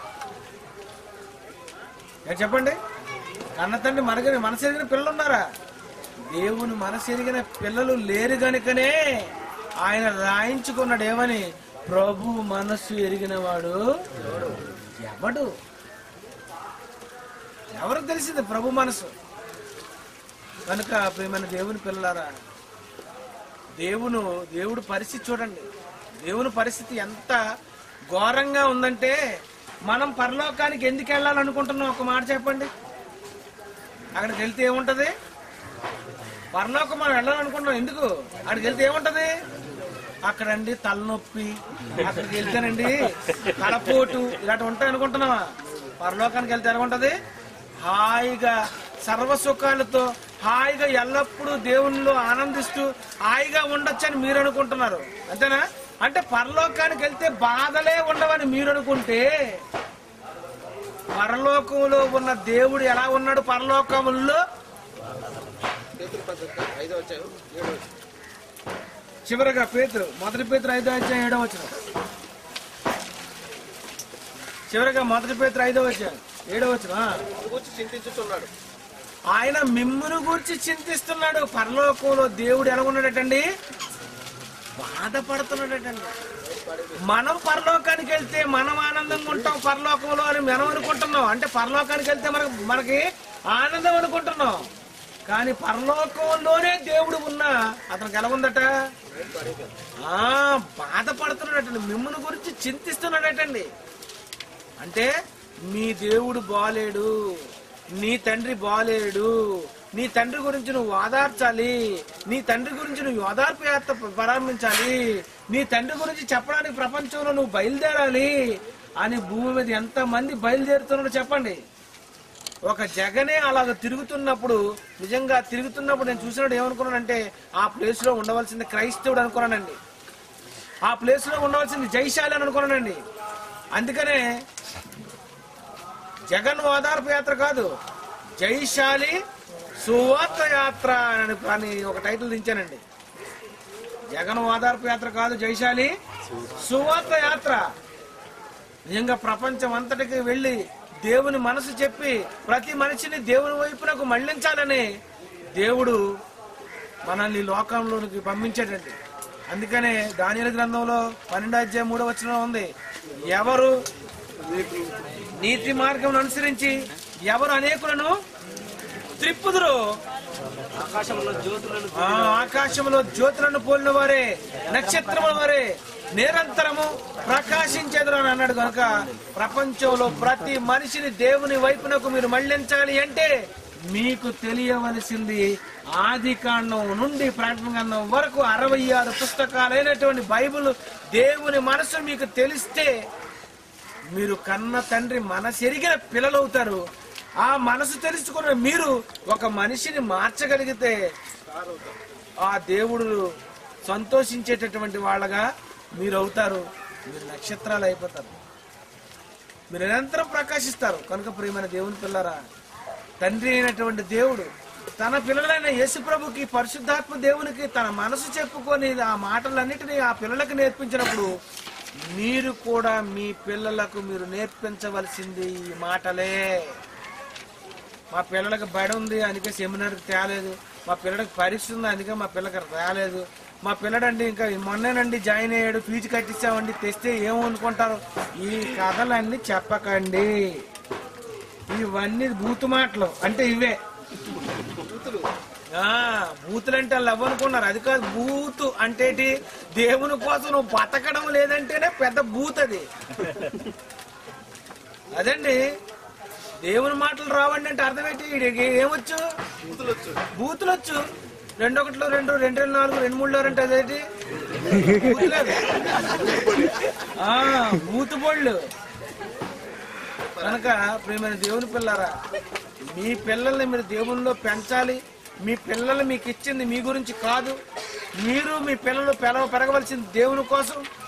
ఏ చెప్పండి కన్న తండ్రి మనగని మనసు ఎరిగిన పిల్లలు ఉన్నారా దేవుని మనసు ఎరిగిన పిల్లలు లేరు గనుకనే ఆయన రాయించుకున్నాడు ఏమని ప్రభు మనస్సు ఎరిగిన వాడు ఎవడు ఎవరికి తెలిసింది ప్రభు మనసు కనుక ప్రేమైన దేవుని పిల్లలారా దేవును దేవుడు పరిస్థితి చూడండి దేవుని పరిస్థితి ఎంత ఘోరంగా ఉందంటే మనం పరలోకానికి ఎందుకు వెళ్ళాలనుకుంటున్నాం ఒక మాట చెప్పండి అక్కడికి వెళ్తే ఏముంటది పరలోకం మనం వెళ్ళాలనుకుంటున్నాం ఎందుకు అక్కడికి వెళ్తే ఏముంటది అక్కడండి తలనొప్పి అక్కడికి వెళ్తేనండి తలపోటు ఇలాంటి ఉంటాయి అనుకుంటున్నావా పరలోకానికి వెళ్తే ఎలా ఉంటది హాయిగా సర్వ సుఖాలతో హాయిగా ఎల్లప్పుడూ దేవునిలో ఆనందిస్తూ హాయిగా ఉండొచ్చని మీరు అనుకుంటున్నారు అంతేనా అంటే పరలోకానికి వెళ్తే బాధలే ఉండవని మీరు అనుకుంటే పరలోకంలో ఉన్న దేవుడు ఎలా ఉన్నాడు పరలోకముల్లో పేతురు పత్రిక ఐదో వచ్చాయి ఏడో వచ్చాయి చివరగా పేతురు మొదటి పేతురు ఐదో అధ్యాయం ఏడో వచ్చిన చివరగా మొదటి పేతురు ఐదో వచ్చాయి ఏడో వచ్చిన కూర్చి చింతించుతున్నాడు ఆయన మిమ్మును గురించి చింతిస్తున్నాడు పరలోకంలో దేవుడు ఎలా ఉన్నాడటండి బాధపడుతున్నాడటండి మనం పరలోకానికి వెళ్తే మనం ఆనందంగా ఉంటాం పరలోకంలో అని మనం అనుకుంటున్నాం అంటే పరలోకానికి వెళ్తే మనకు మనకి ఆనందం అనుకుంటున్నాం కానీ పరలోకంలోనే దేవుడు ఉన్నా అతనికి ఎలా ఉందట ఆ బాధపడుతున్నాడటండి మిమ్మల్ని గురించి చింతిస్తున్నాడటండి అంటే మీ దేవుడు బాలేడు నీ తండ్రి బాలేడు నీ తండ్రి గురించి నువ్వు ఓదార్చాలి నీ తండ్రి గురించి నువ్వు ఓదార్పు యాత్ర ప్రారంభించాలి నీ తండ్రి గురించి చెప్పడానికి ప్రపంచంలో నువ్వు బయలుదేరాలి అని భూమి మీద ఎంత మంది బయలుదేరుతున్నారో చెప్పండి ఒక జగనే అలాగ తిరుగుతున్నప్పుడు నిజంగా తిరుగుతున్నప్పుడు నేను చూసినప్పుడు ఏమనుకున్నానంటే ఆ ప్లేస్ లో ఉండవలసింది క్రైస్తవుడు అనుకున్నానండి ఆ ప్లేస్ లో ఉండవలసింది జైశాలి అని అనుకున్నానండి అందుకనే జగన్ ఓదార్పు యాత్ర కాదు జైశాలి సువార్త యాత్ర అని అని ఒక టైటిల్ దించానండి జగన్ ఓదార్పు యాత్ర కాదు జైశాలి సువార్త యాత్ర నిజంగా ప్రపంచం అంతటికి వెళ్ళి దేవుని మనసు చెప్పి ప్రతి మనిషిని దేవుని వైపునకు మళ్లించాలని దేవుడు మనల్ని ఈ లోకంలోనికి పంపించాడండి అందుకనే దానియల గ్రంథంలో పన్నెండు అధ్యాయం మూడో వచనం ఉంది ఎవరు నీతి మార్గం అనుసరించి ఎవరు అనేకులను త్రిప్పుదురు ఆకాశంలో జ్యోతులను ఆ ఆకాశంలో జ్యోతులను పోలిన వారే నక్షత్రముల వారే నిరంతరము ప్రకాశించేదురు అని అన్నాడు కనుక ప్రపంచంలో ప్రతి మనిషిని దేవుని వైపునకు మీరు మళ్లించాలి అంటే మీకు తెలియవలసింది ఆది కాండం నుండి ప్రకటన గ్రంథం వరకు అరవై ఆరు పుస్తకాలైనటువంటి బైబిల్ దేవుని మనసు మీకు తెలిస్తే మీరు కన్న తండ్రి మనసు ఎరిగిన పిల్లలవుతారు ఆ మనసు తెలుసుకున్న మీరు ఒక మనిషిని మార్చగలిగితే ఆ దేవుడు సంతోషించేటటువంటి వాళ్ళగా మీరు అవుతారు మీరు నక్షత్రాలు అయిపోతారు మీరు నిరంతరం ప్రకాశిస్తారు కనుక ప్రియమైన దేవుని పిల్లరా తండ్రి అయినటువంటి దేవుడు తన పిల్లలైన యేసుప్రభుకి పరిశుద్ధాత్మ దేవునికి తన మనసు చెప్పుకొని ఆ మాటలన్నిటినీ ఆ పిల్లలకు నేర్పించినప్పుడు మీరు కూడా మీ పిల్లలకు మీరు నేర్పించవలసింది ఈ మాటలే మా పిల్లలకు బడి ఉంది అందుకే సెమినార్కి తేలేదు మా పిల్లడికి పరీక్ష ఉంది అందుకే మా పిల్లకి రాలేదు మా పిల్లడండి ఇంకా మొన్నేనండి జాయిన్ అయ్యాడు ఫీజు కట్టించామండి తెస్తే ఏమనుకుంటారు ఈ కథలన్నీ చెప్పకండి ఇవన్నీ బూతు మాటలు అంటే ఇవే ఆ బూతులంటే వాళ్ళు అవ్వనుకున్నారు అది కాదు బూతు అంటే ఏంటి? దేవుని కోసం నువ్వు బతకడం లేదంటేనే పెద్ద బూత్ అది అదండి దేవుని మాటలు రావండి అంటే అర్థం ఏంటి ఈడికి ఏమొచ్చు బూతులు వచ్చు రెండు ఒకటిలో రెండు రెండు రెండు నాలుగు రెండు మూడులో రెండు అదేంటి బూతులు అవి. ఆ బూతు బొళ్ళు కనుక ప్రియమైన దేవుని పిల్లరా మీ పిల్లల్ని మీరు దేవునిలో పెంచాలి మీ పిల్లలు మీకు ఇచ్చింది మీ గురించి కాదు మీరు మీ పిల్లలు పెరగ పెరగవలసింది దేవుని కోసం